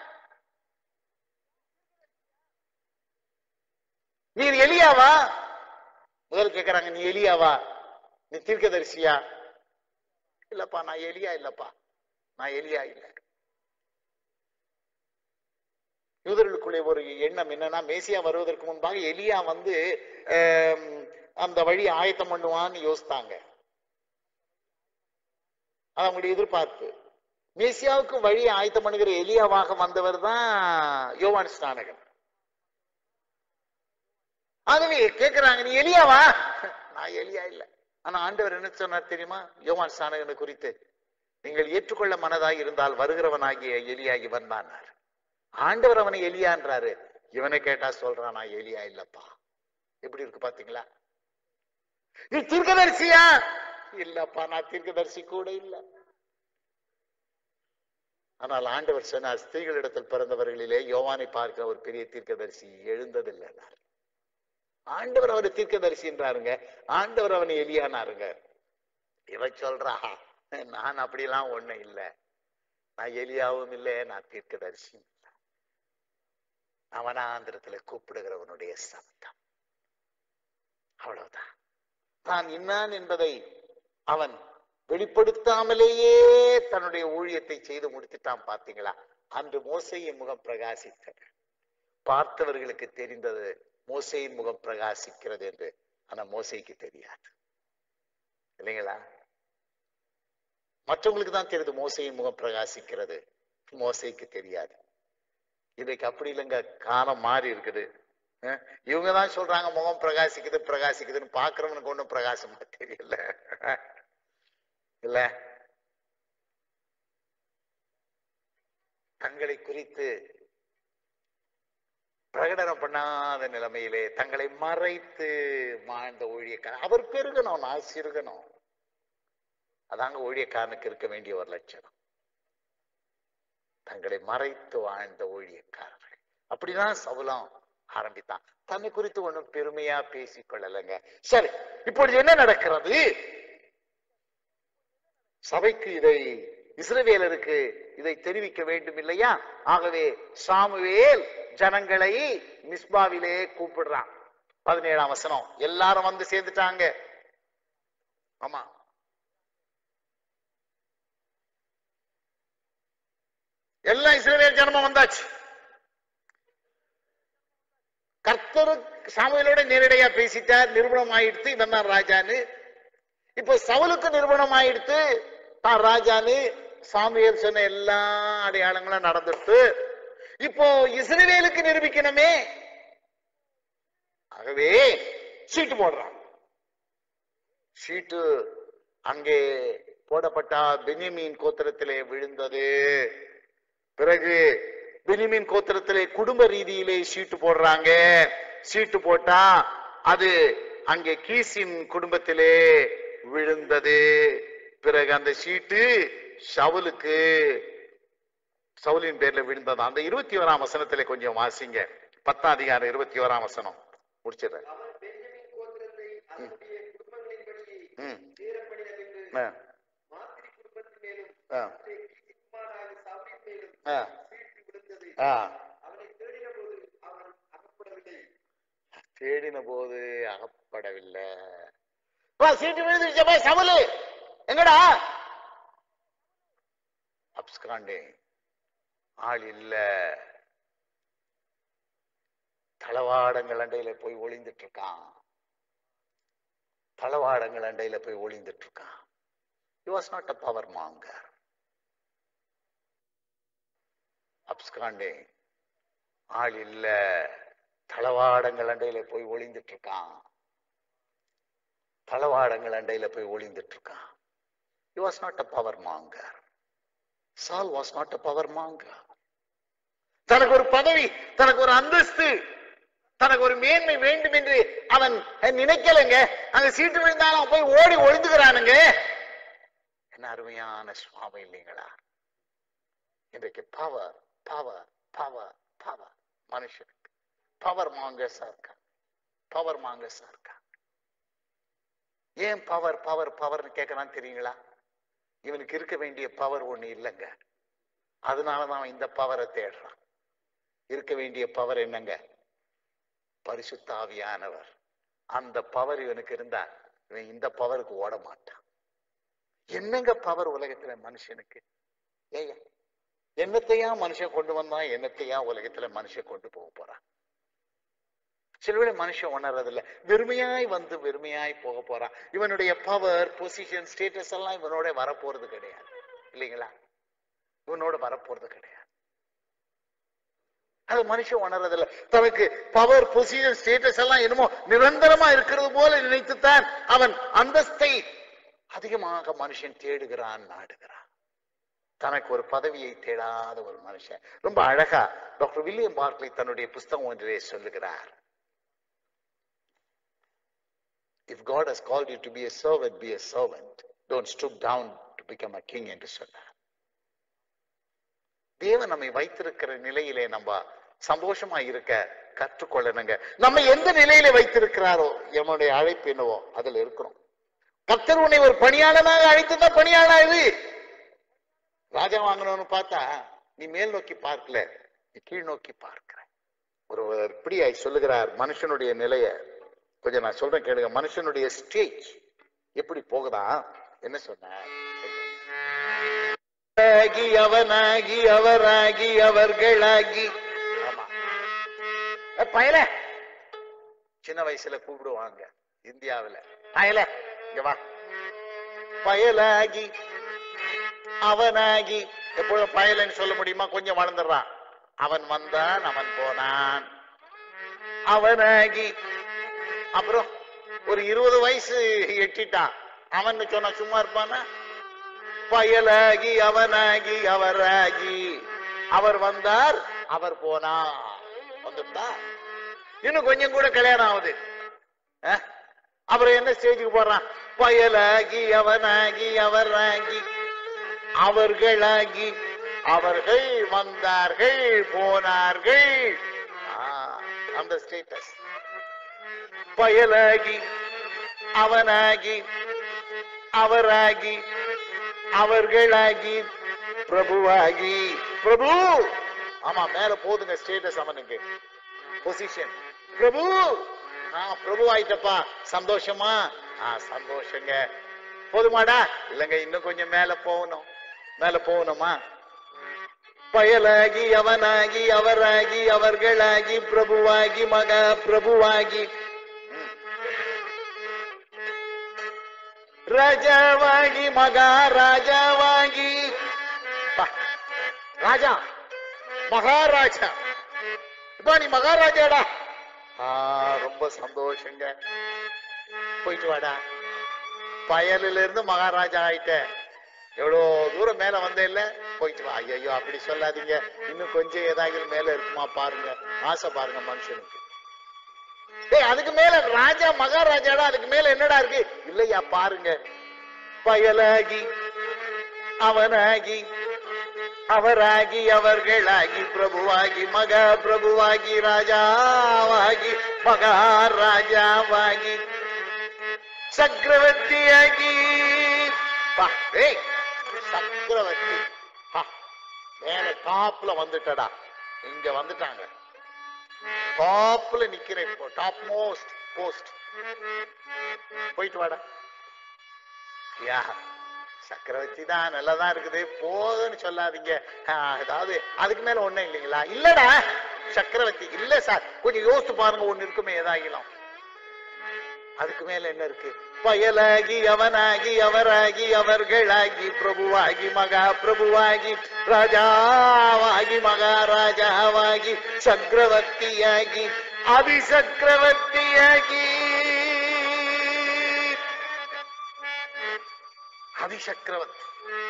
நீர் எலியாவா முதல் கேக்குறாங்க நீ எலியாவா நீ தீர்க்கதரிசியா இல்லப்பா நான் எலியா இல்லப்பா நான் எலியா இல்ல யூதர்களுக்குள்ளே ஒரு எண்ணம் என்னன்னா மேசியா வருவதற்கு முன்பாக எலியா வந்து ஆம், அந்த வழி ஆயத்தம் பண்ணுவான்னு யோசித்தாங்க அது அவங்களுடைய எதிர்பார்ப்பு மேசியாவுக்கு வழி ஆயத்தம் பண்ணுகிற எலியாவாக வந்தவர் தான் யோவான் ஸ்நானகன் ஆகவே கேக்குறாங்க நீ எலியாவா நான் எலியா இல்ல ஆனா ஆண்டவர் என்ன சொன்னார் தெரியுமா யோவான் ஸ்நானகனை குறித்து நீங்கள் ஏற்றுக்கொள்ள மனதாய் இருந்தால் வருகிறவனாகிய எலியா இவன் தான் ஆண்டவர் அவனை எலியான்றாரு இவனை கேட்டா சொல்றான் நான் எலியா இல்லப்பா எப்படி இருக்கு பாத்தீங்களா நீ தீர்க்கதரிசியா இல்லப்பா நான் தீர்க்கதரிசி கூட இல்ல ஆனால் ஆண்டவர் சொன்னார் ஸ்திரீகளிடத்தில் பிறந்தவர்களிலே யோவானை பார்க்கிற ஒரு பெரிய தீர்க்கதரிசி எழுந்ததில்லை ஆண்டவர் அவரை தீர்க்கதரிசின்றாருங்க ஆண்டவர் அவனை எலியானாருங்க இவ சொல்றா நான் அப்படிலாம் ஒண்ணு இல்ல நான் எலியாவும் இல்லை நான் தீர்க்கதரிசியும் இல்லை அவனாந்திரத்துல கூப்பிடுகிறவனுடைய சத்தம் அவ்வளவுதான் தான் இன்னான் என்பதை அவன் வெளிப்படுத்தாமலேயே தன்னுடைய ஊழியத்தை செய்து முடித்துட்டான் பாத்தீங்களா அன்று மோசையின் முகம் பிரகாசித்தது பார்த்தவர்களுக்கு தெரிந்தது மோசையின் முகம் பிரகாசிக்கிறது என்று ஆனா மோசைக்கு தெரியாது இல்லைங்களா மற்றவங்களுக்கு தான் தெரியுது மோசையின் முகம் பிரகாசிக்கிறது மோசைக்கு தெரியாது இன்றைக்கு அப்படி இல்லைங்க காலம் மாறி இருக்குது அஹ் இவங்க தான் சொல்றாங்க முகம் பிரகாசிக்குது பிரகாசிக்குதுன்னு பாக்குறவனுக்கு ஒண்ணும் பிரகாசமா தெரியல இல்ல தங்களை குறித்து பிரகடனம் பண்ணாத நிலைமையிலே தங்களை மறைத்து வாழ்ந்த ஊழியக்காரன் அவர் பெருகணும் நான் சிறுகணும் அதாங்க ஊழியக்காரனுக்கு இருக்க வேண்டிய ஒரு லட்சணம் தங்களை மறைத்து வாழ்ந்த ஊழியக்காரர்கள் அப்படிதான் சவுலம் ஆரம்பித்தான் தன்னை குறித்து ஒண்ணும் பெருமையா பேசிக் கொள்ளலைங்க சரி இப்பொழுது என்ன நடக்கிறது சபைக்கு இதை இஸ்ரவேலருக்கு இதை தெரிவிக்க வேண்டும் இல்லையா ஆகவே சாமுவேல் ஜனங்களை மிஸ்பாவிலே கூப்பிடுறான் பதினேழாம் வசனம் எல்லாரும் வந்து சேர்ந்துட்டாங்க ஆமா எல்லாம் இஸ்ரவேல் ஜனமும் வந்தாச்சு கர்த்தர் சாமுவேலோட நேரடியா பேசிட்டார் நிறுவனம் ஆயிடுத்து இவன் தான் ராஜான்னு இப்போ சவுலுக்கு நிறுவனம் ஆயிடுத்து தான் ராஜான்னு சாமுவேல் சொன்ன எல்லா அடையாளங்களும் நடந்துட்டு இப்போ இஸ்ரவேலுக்கு நிரூபிக்கணுமே ஆகவே சீட்டு போடுறான் சீட்டு அங்கே போடப்பட்ட பென்யமீன் கோத்திரத்திலே விழுந்தது பிறகு பெனிமின் கோத்திரத்திலே குடும்ப ரீதியிலே சீட்டு போடுறாங்க சீட்டு போட்டா அது அங்கே கீசின் குடும்பத்திலே விழுந்தது பிறகு அந்த சீட்டு ஷவுலுக்கு சவுலின் பேர்ல விழுந்தது அந்த இருபத்தி ஓராம் வசனத்திலே கொஞ்சம் வாசிங்க பத்தாம் அதிகாரம் இருபத்தி ஓராம் வசனம் முடிச்சிடுறேன் அவர் பென்யமீன் கோத்திரத்தை அதனுடைய குடும்பங்களின்படி ம். சேரப்படினதென்று ஆ, மாத்திரி குடும்பத்தின் மேலும் ஆ, அவருடைய கீழ்க்குமாரான சவுலின் மேலும் ஆ, சீட்டு விழுந்தது ஆ. அவனை தேடின போது அவன் அகப்படவில்லை தேடின போது அகப்படவில்லை பா, சீட்டு விழுந்துருச்சப்பா சவலு எங்கடா அப்ஸ்காண்டே ஆள் இல்ல தளவாடங்கள் அண்டையில போய் ஒளிந்துட்டு இருக்கான் தளவாடங்கள் அண்டையில போய் ஒளிந்துட்டு இருக்கான் he was not a power monger அப்ஸ்காண்டே ஆள் இல்ல தளவாடங்கள் அண்டையில போய் ஒளிந்துட்டு இருக்கான் தளவாடங்கள் அண்டையில போய் ஒளிந்துட்டு இருக்கான் he was not a power monger சால் was not a power monger தனக்கு ஒரு பதவி தனக்கு ஒரு அந்தஸ்து தனக்கு ஒரு மேன்மை வேண்டும் என்று அவன் நினைக்கலைங்க அங்க சீட்டு விழுந்தாலும் போய் ஓடி ஒளிந்துகிறானுங்க என்ன அருமையான சுவாமி இல்லைங்களா இன்றைக்கு பவர் பவர் பவர் பவர் மனுஷனுக்கு பவர் மாங்கஸா இருக்கா பவர் மாங்கஸா இருக்கா ஏன் பவர் பவர் பவர்னு கேட்கறான் தெரியுங்களா இவனுக்கு இருக்க வேண்டிய பவர் ஒண்ணு இல்லைங்க அதனாலதான் அவன் இந்த பவரை தேடுறான் இருக்க வேண்டிய பவர் என்னங்க பரிசுத்த ஆவியானவர் அந்த பவர் இவனுக்கு இருந்தா இவன் இந்த பவருக்கு ஓட மாட்டான் என்னங்க பவர் உலகத்துல மனுஷனுக்கு ஏய்யா என்னத்தையா மனுஷன் கொண்டு வந்தான் என்னத்தையா உலகத்துல மனுஷன் கொண்டு போக போறான் சிலவேளை மனுஷன் உணர்றதில்ல வெறுமையாய் வந்து வெறுமையாய் போக போறான் இவனுடைய பவர் பொசிஷன் ஸ்டேட்டஸ் எல்லாம் இவனோட வரப்போறது கிடையாது இல்லைங்களா இவனோட வரப்போறது கிடையாது அது மனுஷன் உணர்றதில்ல தனக்கு பவர் பொசிஷன் ஸ்டேட்டஸ் எல்லாம் என்னமோ நிரந்தரமா இருக்கிறது போல நினைத்துத்தான் அவன் அந்தஸ்தை அதிகமாக மனுஷன் தேடுகிறான் நாடுகிறான் தனக்கு ஒரு பதவியை தேடாத ஒரு மனுஷன் ரொம்ப அழகா டாக்டர் வில்லியம் பார்க்லி தன்னுடைய புஸ்தகம் ஒன்றிலே சொல்லுகிறார் If God has called you to be a servant, be a servant. Don't stoop down to become a king என்று சொன்னார் தேவன் நம்மை வைத்திருக்கிற நிலையிலே நம்ம சந்தோஷமா இருக்க கற்றுக்கொள்ளணுங்க நம்ம எந்த நிலையில வைத்திருக்கிறாரோ என்னுடைய அழைப்பு என்னவோ அதுல இருக்கிறோம் கர்த்தர் உன்னை ஒரு பணியாளனாக அழைத்துதான் பணியாளா இது ராஜா வாங்கணும்னு பார்த்தா நீ மேல் நோக்கி பார்க்கல நீ கீழ் நோக்கி பார்க்கிற ஒருவர் இப்படியாய் சொல்லுகிறார் மனுஷனுடைய நிலைய கொஞ்சம் நான் சொல்றேன் கேளுங்க மனுஷனுடைய ஸ்டேஜ் எப்படி போகுதா என்ன சொன்னார் ஆகி அவனாகி அவராகி அவர்களாகி ஆமா ஏ, பயல சின்ன வயசுல கூப்பிடுவாங்க இந்தியாவுல பயல இங்க வா பயலாகி அவனாகி எப்பொழுதும் பயலன்னு சொல்ல முடியுமா கொஞ்சம் வளர்ந்துடுறான் அவன் வந்தான் அவன் போனான் அவனாகி அப்புறம் ஒரு இருபது வயசு எட்டிட்டான் அவன் சொன்னா சும்மா இருப்பானா பயலாகி அவனாகி அவராகி அவர் வந்தார் அவர் போனார் வந்துட்டா இன்னும் கொஞ்சம் கூட கல்யாணம் ஆகுது அஹ்? அப்புறம் என்ன ஸ்டேஜுக்கு போறான் பயலாகி அவனாகி அவராகி அவர்களாகி அவர்கள் வந்தார்கள் போனார்கள் ஆ, அந்த ஸ்டேட்டஸ் பயலாகி அவனாகி அவராகி அவர்களாகி பிரபுவாகி பிரபு ஆமா மேல போதுங்க ஸ்டேட்டஸ் அவனுக்கு பொசிஷன் பிரபு ஆ பிரபு ஆயிட்டப்பா சந்தோஷமா ஆ சந்தோஷங்க போதுமாடா இல்லங்க இன்னும் கொஞ்சம் மேல போகணும் மேல போகணுமா பயலாகி அவனாகி அவராகி அவர்களாகி பிரபுவாகி மகா பிரபுவாகி ராஜாவாகி மகாராஜாவாகி பா, ராஜா மகாராஜா இப்ப நீ மகாராஜாடா ஆ ரொம்ப சந்தோஷங்க போயிட்டு வாடா பயலில இருந்து மகாராஜா ஆயிட்ட எவ்வளோ தூரம் மேல வந்தே இல்ல போயிட்டு வா ஐயோ அப்படி சொல்லாதீங்க இன்னும் கொஞ்சம் ஏதாவது மேல இருக்குமா பாருங்க ஆசை பாருங்க மனுஷனுக்கு ஏய் அதுக்கு மேல ராஜா மகாராஜாடா அதுக்கு மேல என்னடா இருக்கு இல்லையா பாருங்க பயலாகி அவனாகி அவராகி அவர்களாகி பிரபுவாகி மகா பிரபுவாகி ராஜாவாகி மகாராஜாவாகி சக்கரவர்த்தியாகி பா, ஏய், சக்கரவர்த்தி பா, மேல டாப்ல வந்துட்டடா இங்க வந்துட்டாங்க டாப்ல நிக்கிறேன் இப்போ டாப் மோஸ்ட் போஸ்ட் போயிட்டு வாடா யா சக்கரவர்த்தி தான் நல்லதா இருக்குது போதுன்னு சொல்லாதீங்க ஆ, அதாவது அதுக்கு மேல ஒண்ணும் இல்லைங்களா இல்லடா சக்கரவர்த்தி இல்ல சார் கொஞ்சம் யோசிச்சு பாருங்க ஒண்ணு இருக்குமே ஏதாகிலும் அதுக்கு மேல என்ன இருக்கு பயலாகி அவனாகி அவராகி அவர்களாகி பிரபுவாகி மகா பிரபுவாகி ராஜாவாகி மகாராஜாவாகி சக்கரவர்த்தியாகி அதிசக்கரவர்த்தியாகி அதிசக்கரவர்த்தி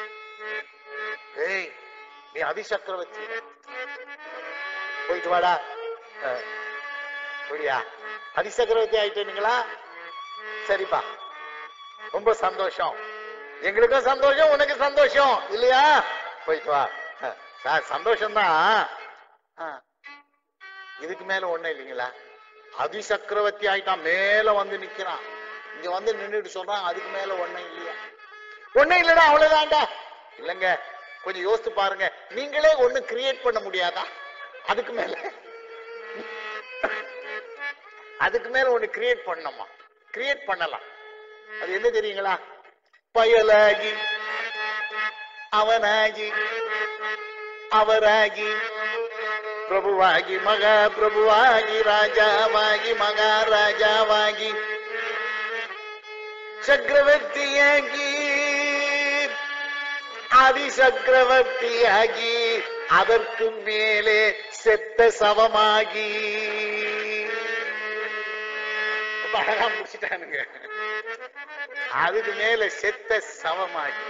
ஏய் நீ அதிசக்கரவர்த்தி போயிட்டு வாடா அஹ், அப்படியா அதிசக்கரவர்த்தி ஆயிட்டீங்களா சரிப்பா ரொம்ப சந்தோஷம் எங்களுக்கும் சந்தோஷம் உனக்கு சந்தோஷம் இல்லையா போயிட்டு வா அஹ், சார் சந்தோஷம்தான் ஆ, இதுக்கு மேல ஒண்ணும் இல்லைங்களா அதிசக்கரவர்த்தி ஆயிட்டான் மேல வந்து நிக்கிறான் இங்க வந்து நின்னுட்டு சொல்றான் அதுக்கு மேல ஒண்ணும் இல்லையா ஒண்ணும் இல்லடா அவ்வளவுதான்டா இல்லங்க கொஞ்சம் யோசித்து பாருங்க நீங்களே ஒண்ணு கிரியேட் பண்ண முடியாதா அதுக்கு மேல அதுக்கு மேல ஒண்ணு கிரியேட் பண்ணணுமா கிரியேட் பண்ணலாம் அது என்ன தெரியுங்களா பயலாகி அவனாகி அவராகி பிரபுவாகி மகா பிரபுவாகி ராஜாவாகி மகாராஜாவாகி சக்கரவர்த்தியாகி ஆதி சக்கரவர்த்தியாகி அதற்கு மேலே செத்த சவமாகி ரொம்ப அழகா முடிச்சிட்டானுங்க அதுக்கு மேல செத்த சவமாகி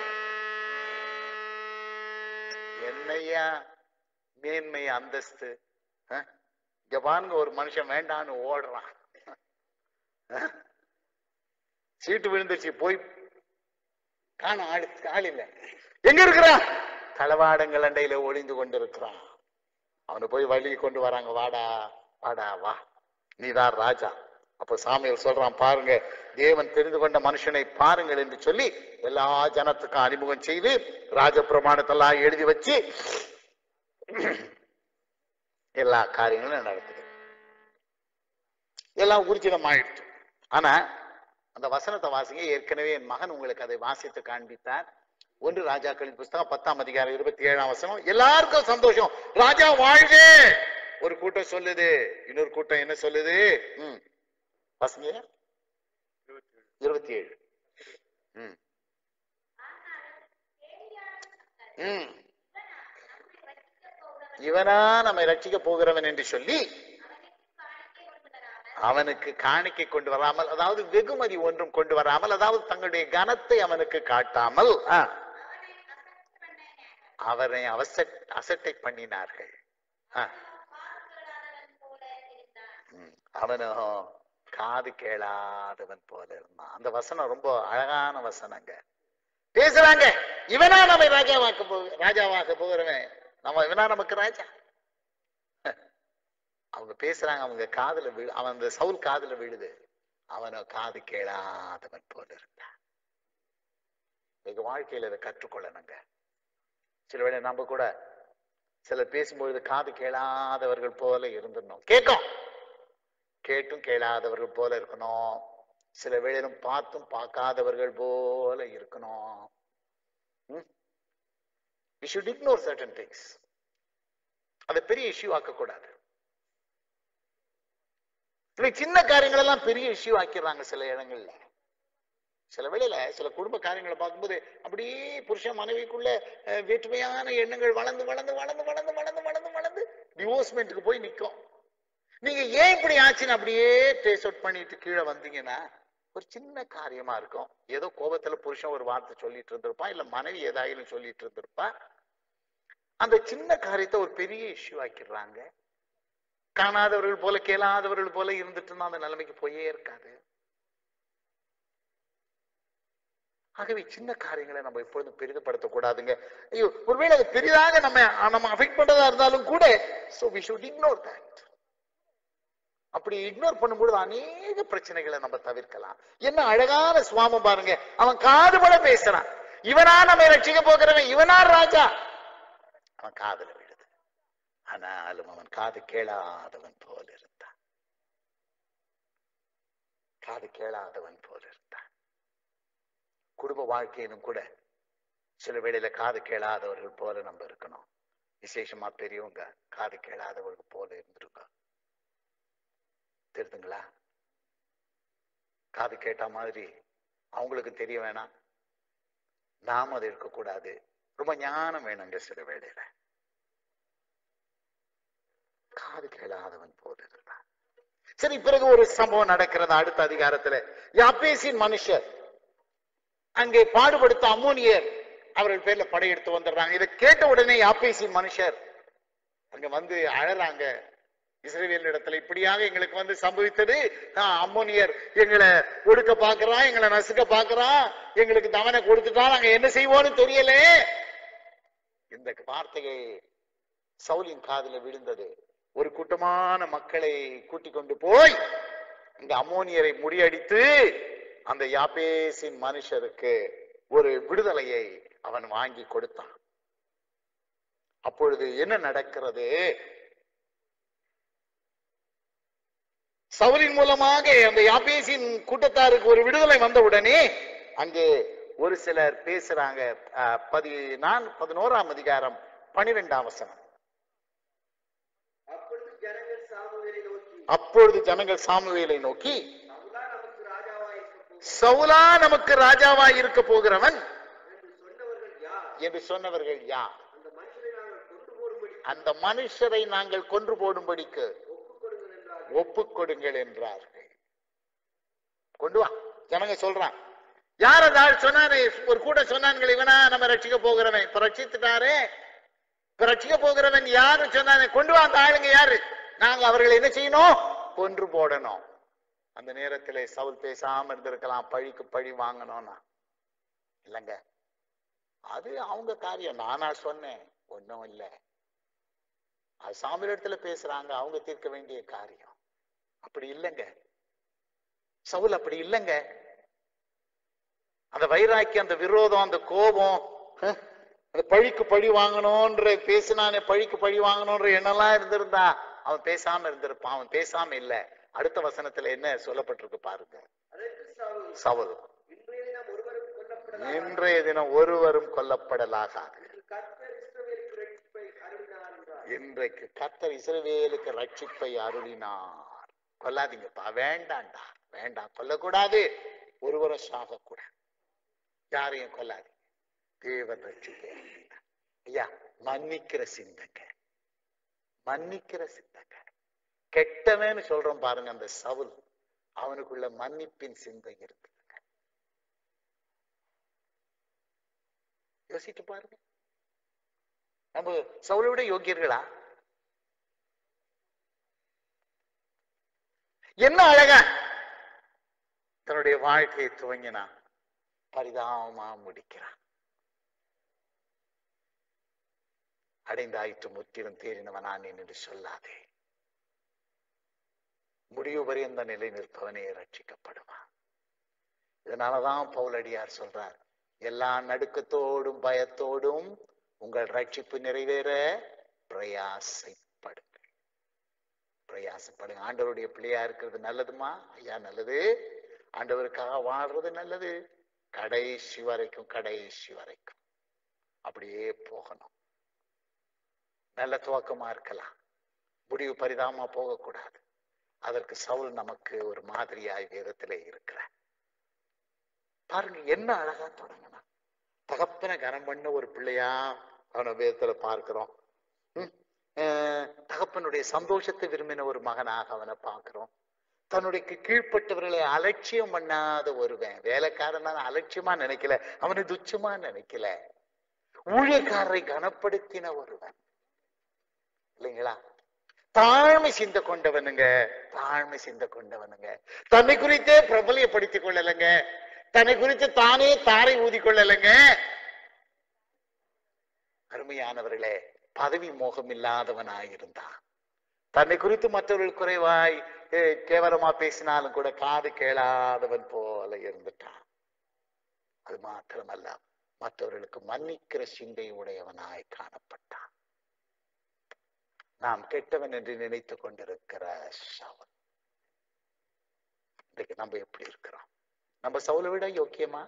என்னையா மேன்மை அந்தஸ்து அஹ்? இங்க பாருங்க ஒரு மனுஷன் வேண்டான்னு ஓடுறான் அஹ்? சீட்டு விழுந்துச்சு போய் காணும் ஆளு ஆள் இல்ல எங்க இருக்கிறான் தளவாடங்கள் அண்டையில ஒளிந்து கொண்டிருக்கிறான் அவனை போய் வழி கொண்டு வராங்க வாடா வாடா வா நீதான் ராஜா அப்ப சாமியார் சொல்றான் பாருங்க தேவன் தெரிந்து கொண்ட மனுஷனை பாருங்கள் என்று சொல்லி எல்லா ஜனத்துக்கும் அறிமுகம் செய்து ராஜபிரமாணத்தெல்லாம் எழுதி வச்சு எல்லா காரியங்களும் நடக்குது எல்லாம் ஊர்ஜிதம் ஆயிடுச்சு ஆனா அந்த வசனத்தை வாசிங்க ஏற்கனவே என் மகன் உங்களுக்கு அதை வாசித்து காண்பித்தார் ஒன்று ராஜாக்களின் புஸ்தகம் பத்தாம் அதிகாரம் இருபத்தி ஏழாம் வசனம் எல்லாருக்கும் சந்தோஷம் ராஜா வாழ்க ஒரு கூட்டம் சொல்லுது இன்னொரு கூட்டம் என்ன சொல்லுது ம் வாசிங்க இருபத்தி ஏழு ம் ம் இவனா நம்மை ரட்சிக்க போகிறவன் என்று சொல்லி அவனுக்கு காணிக்கை கொண்டு வராமல் அதாவது வெகுமதி ஒன்றும் கொண்டு வராமல் அதாவது தங்களுடைய கனத்தை அவனுக்கு காட்டாமல் ஆ, அவனை அவசட் அசட்டை பண்ணினார்கள் ஆ, ம், அவனும் காது கேளாதவன் போல இருந்தான் அந்த வசனம் ரொம்ப அழகான வசனங்க பேசுறாங்க இவனா நம்மை ராஜாவாக்க போ ராஜாவாக்க போகிறவன் நம்ம இவனா நமக்கு ராஜா அவங்க பேசுறாங்க அவங்க காதுல விழு அவன் அந்த சவுல் காதுல விழுது அவனை காது கேளாதவன் போல இருந்தான் எங்க வாழ்க்கையில இதை கற்றுக்கொள்ளணுங்க சில வேளை நம்ம கூட சிலர் பேசும்பொழுது காது கேளாதவர்கள் போல இருந்துடணும் கேட்கும் கேட்டும் கேளாதவர்கள் போல இருக்கணும் சில வேளையிலும் பார்த்தும் பார்க்காதவர்கள் போல இருக்கணும் we should ignore certain things அதை பெரிய இஷ்யூ ஆக்கக்கூடாது இன்னைக்கு சின்ன காரியங்கள் எல்லாம் பெரிய இஷ்யூ ஆக்கிடுறாங்க சில இடங்கள்ல சில வேளையில சில குடும்ப காரியங்களை பார்க்கும்போது அப்படியே புருஷன் மனைவிக்குள்ள அஹ், வேற்றுமையான எண்ணங்கள் வளர்ந்து வளர்ந்து வளர்ந்து வளர்ந்து வளர்ந்து வளர்ந்து வளர்ந்து டிவோர்ஸ்மெண்ட்டுக்கு போய் நிற்கும் நீங்க ஏன் இப்படி ஆச்சுன்னு அப்படியே ட்ரேஸ் அவுட் பண்ணிட்டு கீழே வந்தீங்கன்னா ஒரு சின்ன காரியமா இருக்கும் ஏதோ கோபத்துல புருஷன் ஒரு வார்த்தை சொல்லிட்டு இருந்திருப்பான் இல்ல மனைவி ஏதாயிலும் சொல்லிட்டு இருந்திருப்பா அந்த சின்ன காரியத்தை ஒரு பெரிய இஷ்யூ ஆக்கிடுறாங்க காணாதவர்கள் போல கேளாதவர்கள் போல இருந்துட்டு இருந்தா அந்த நிலைமைக்கு போயே இருக்காது ஆகவே சின்ன காரியங்களை நம்ம எப்பொழுதும் பெரிதுபடுத்தக்கூடாதுங்க ஐயோ ஒருவேளை அது பெரிதாக நம்ம நம்ம அஃபெக்ட் பண்றதா இருந்தாலும் கூட so we should ignore that அப்படி இக்னோர் பண்ணும்பொழுது அநேக பிரச்சனைகளை நம்ம தவிர்க்கலாம் என்ன அழகான சுவாமம் பாருங்க அவன் காதுபட பேசுறான் இவனா நம்ம ரட்சிக்க போகிறவன் இவனா ராஜா அவன் காதுல விழுது ஆனாலும் அவன் காது கேளாதவன் போல இருந்தான் காது கேளாதவன் போல இருந்தான் குடும்ப வாழ்க்கையிலும் கூட சில வேளையில காது கேளாதவர்கள் போல நம்ம இருக்கணும் விசேஷமா பெரியவங்க காது கேளாதவர்கள் போல இருந்திருக்கோம் தெரியுதுங்களா காது கேட்ட மாதிரி அவங்களுக்கு தெரிய வேணாம் நாம அது இருக்கக்கூடாது ரொம்ப ஞானம் வேணுங்க சில வேளையில காது கேளாதவன் போல இருந்தான் சரி பிறகு ஒரு சம்பவம் நடக்கிறது அடுத்த அதிகாரத்துல யாப்பேசின் மனுஷர் அங்கே பாடுபடுத்த அம்மோனியர் அவர்கள் பேர்ல படையெடுத்து வந்துடுறாங்க இதை கேட்ட உடனே யாப்பேசின் மனுஷர் அங்க வந்து அழறாங்க இஸ்ரேல் இடத்துல இப்படியாக எங்களுக்கு வந்து சம்பவித்தது ஆஹ், அம்மோனியர் எங்களை ஒடுக்க பாக்குறான் எங்களை நசுக்க பாக்குறான் எங்களுக்கு தவணை கொடுத்துட்டா நாங்க என்ன செய்வோம்னு தெரியல இந்த வார்த்தையை சவுலின் காதுல விழுந்தது ஒரு கூட்டமான மக்களை கூட்டிக் கொண்டு போய் இந்த அம்மோனியரை முறியடித்து அந்த யாபேசின் மனுஷருக்கு ஒரு விடுதலையை அவன் வாங்கி கொடுத்தான் அப்பொழுது என்ன நடக்கிறது சவுலின் மூலமாக அந்த யாபேசின் கூட்டத்தாருக்கு ஒரு விடுதலை வந்த உடனே அங்கே ஒரு சிலர் பேசுறாங்க அஹ், பதி நான் பதினோராம் அதிகாரம் பனிரெண்டாம் வசனம் அப்பொழுது ஜனங்கள் சாமுவேலை நோக்கி அப்பொழுது ஜனங்கள் சாமுவேலை நோக்கி சவுலா நமக்கு ராஜாவாய் இருக்க சவுலா நமக்கு ராஜாவாய் இருக்க போகிறவன் என்று சொன்னவர்கள் என்று சொன்னவர்கள் யார் யார் அந்த மனுஷரை நாங்கள் கொண்டு போடும்படி அந்த மனுஷரை நாங்கள் கொன்று போடும்படிக்கு ஒப்புக் கொடுங்கள் என்றார் ஒப்புக் கொடுங்கள் என்றார்கள் கொண்டு வா ஜனங்க சொல்றான் யார் அந்த ஆள் சொன்னாரு ஒரு கூட்டம் சொன்னாங்களே இவனா நம்ம ரட்சிக்க போகிறவன் இப்ப ரட்சித்துட்டாரே இப்ப ரட்சிக்க போகிறவன் யாரு சொன்னாங்க கொண்டு வா அந்த ஆளுங்க யாரு நாங்க அவர்களை என்ன செய்யணும் கொன்று போடணும் அந்த நேரத்திலே சவுல் பேசாம இருந்திருக்கலாம் பழிக்கு பழி வாங்கணும்னா இல்லைங்க அது அவங்க காரியம் நானா சொன்னேன் ஒண்ணும் இல்லை அது சாமியிடத்துல பேசுறாங்க அவங்க தீர்க்க வேண்டிய காரியம் அப்படி இல்லைங்க சவுல் அப்படி இல்லைங்க அந்த வைராக்கியம் அந்த விரோதம் அந்த கோபம் ஹம், அந்த பழிக்கு பழி வாங்கணும்ன்ற பேசினானே பழிக்கு பழி வாங்கணும்ன்ற எண்ணம்லாம் இருந்திருந்தா அவன் பேசாம இருந்திருப்பான் அவன் பேசாம இல்ல அடுத்த வசனத்துல என்ன சொல்லப்பட்டிருக்கு பாருங்க சவுல் இன்றைய தினம் ஒருவரும் கொல்லப்படலாகாது இன்றைக்கு கர்த்தர் இஸ்ரவேலுக்கு ரட்சிப்பை அருளினார் கொல்லாதீங்கப்பா வேண்டாம்டா வேண்டாம் கொல்லக்கூடாது ஒருவரும் சாகக்கூடாது யாரையும் கொல்லாதீங்க தேவன் ரட்சிப்பை அருளினார் ஐயா மன்னிக்கிற சிந்தங்க மன்னிக்கிற சிந்தங்க கெட்டவன்னு சொல்றோம் பாருங்க அந்த சவுல் அவனுக்குள்ள மன்னிப்பின் சிந்தை இருக்குதுங்க யோசித்து பாருங்க நம்ம சவுளை விட யோக்கியர்களா என்ன அழகா தன்னுடைய வாழ்க்கையை துவங்கினான் பரிதாபமா முடிக்கிறான் அடைந்தாயிற்று முற்றிலும் தேறினவனான் என்று சொல்லாதே முடிவு பரியந்த நிலை நிற்பவனே ரட்சிக்கப்படுவான் இதனாலதான் பவுலடியார் சொல்றார் எல்லா நடுக்கத்தோடும் பயத்தோடும் உங்கள் ரட்சிப்பு நிறைவேற பிரயாசைப்படுங்கள் பிரயாசப்படுங்க ஆண்டவருடைய பிள்ளையா இருக்கிறது நல்லதுமா ஐயா நல்லது ஆண்டவருக்காக வாழ்றது நல்லது கடைசி வரைக்கும் கடைசி வரைக்கும் அப்படியே போகணும் நல்ல துவக்கமா இருக்கலாம் முடிவு பரிதாபமா போகக்கூடாது அதற்கு சவுல் நமக்கு ஒரு மாதிரியாய் வேதத்திலே இருக்கிறார் பாருங்க என்ன அழகா தொடங்கினா தகப்பனை கனம் பண்ண ஒரு பிள்ளையா அவனை வேதத்துல பார்க்கிறோம் ம், அஹ், தகப்பனுடைய சந்தோஷத்தை விரும்பின ஒரு மகனாக அவனை பார்க்கிறோம் தன்னுடைய கீ- கீழ்ப்பட்டவர்களை அலட்சியம் பண்ணாத ஒருவன் வேலைக்காரன் தான் அலட்சியமா நினைக்கல அவனை துச்சமா நினைக்கல ஊழியக்காரரை கனப்படுத்தின ஒருவன் இல்லைங்களா தாழ்மை சிந்த கொண்டவனுங்க தாழ்மை சிந்த கொண்டவனுங்க தன்னை குறித்தே பிரபலியப்படுத்திக் கொள்ளலைங்க தன்னை குறித்து தானே தாரை ஊதி கொள்ளலைங்க அருமையானவர்களே பதவி மோகம் இல்லாதவனாயிருந்தான் தன்னை குறித்து மற்றவர்கள் குறைவாய் ஏ, கேவலமா பேசினாலும் கூட காது கேளாதவன் போல இருந்துட்டான் அது மாத்திரமல்ல மற்றவர்களுக்கு மன்னிக்கிற சிந்தை உடையவனாய் காணப்பட்டான் நாம் கெட்டவன் என்று நினைத்துக் கொண்டிருக்கிற சவன் இன்றைக்கு நம்ம எப்படி இருக்கிறோம் நம்ம சவுலை விட யோக்கியமா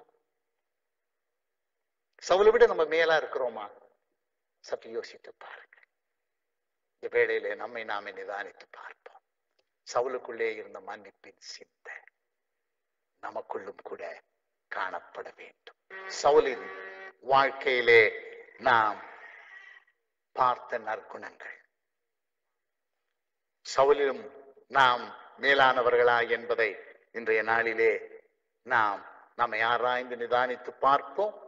சவுலை விட நம்ம மேலா இருக்கிறோமா சற்று யோசித்து பாருங்க இந்த வேளையிலே நம்மை நாமே நிதானித்து பார்ப்போம் சவுலுக்குள்ளே இருந்த மன்னிப்பின் சிந்தை நமக்குள்ளும் கூட காணப்பட வேண்டும் சவுலின் வாழ்க்கையிலே நாம் பார்த்த நற்குணங்கள் சவுலிலும் நாம் மேலானவர்களா என்பதை இன்றைய நாளிலே நாம் நம்மை ஆராய்ந்து நிதானித்து பார்ப்போம்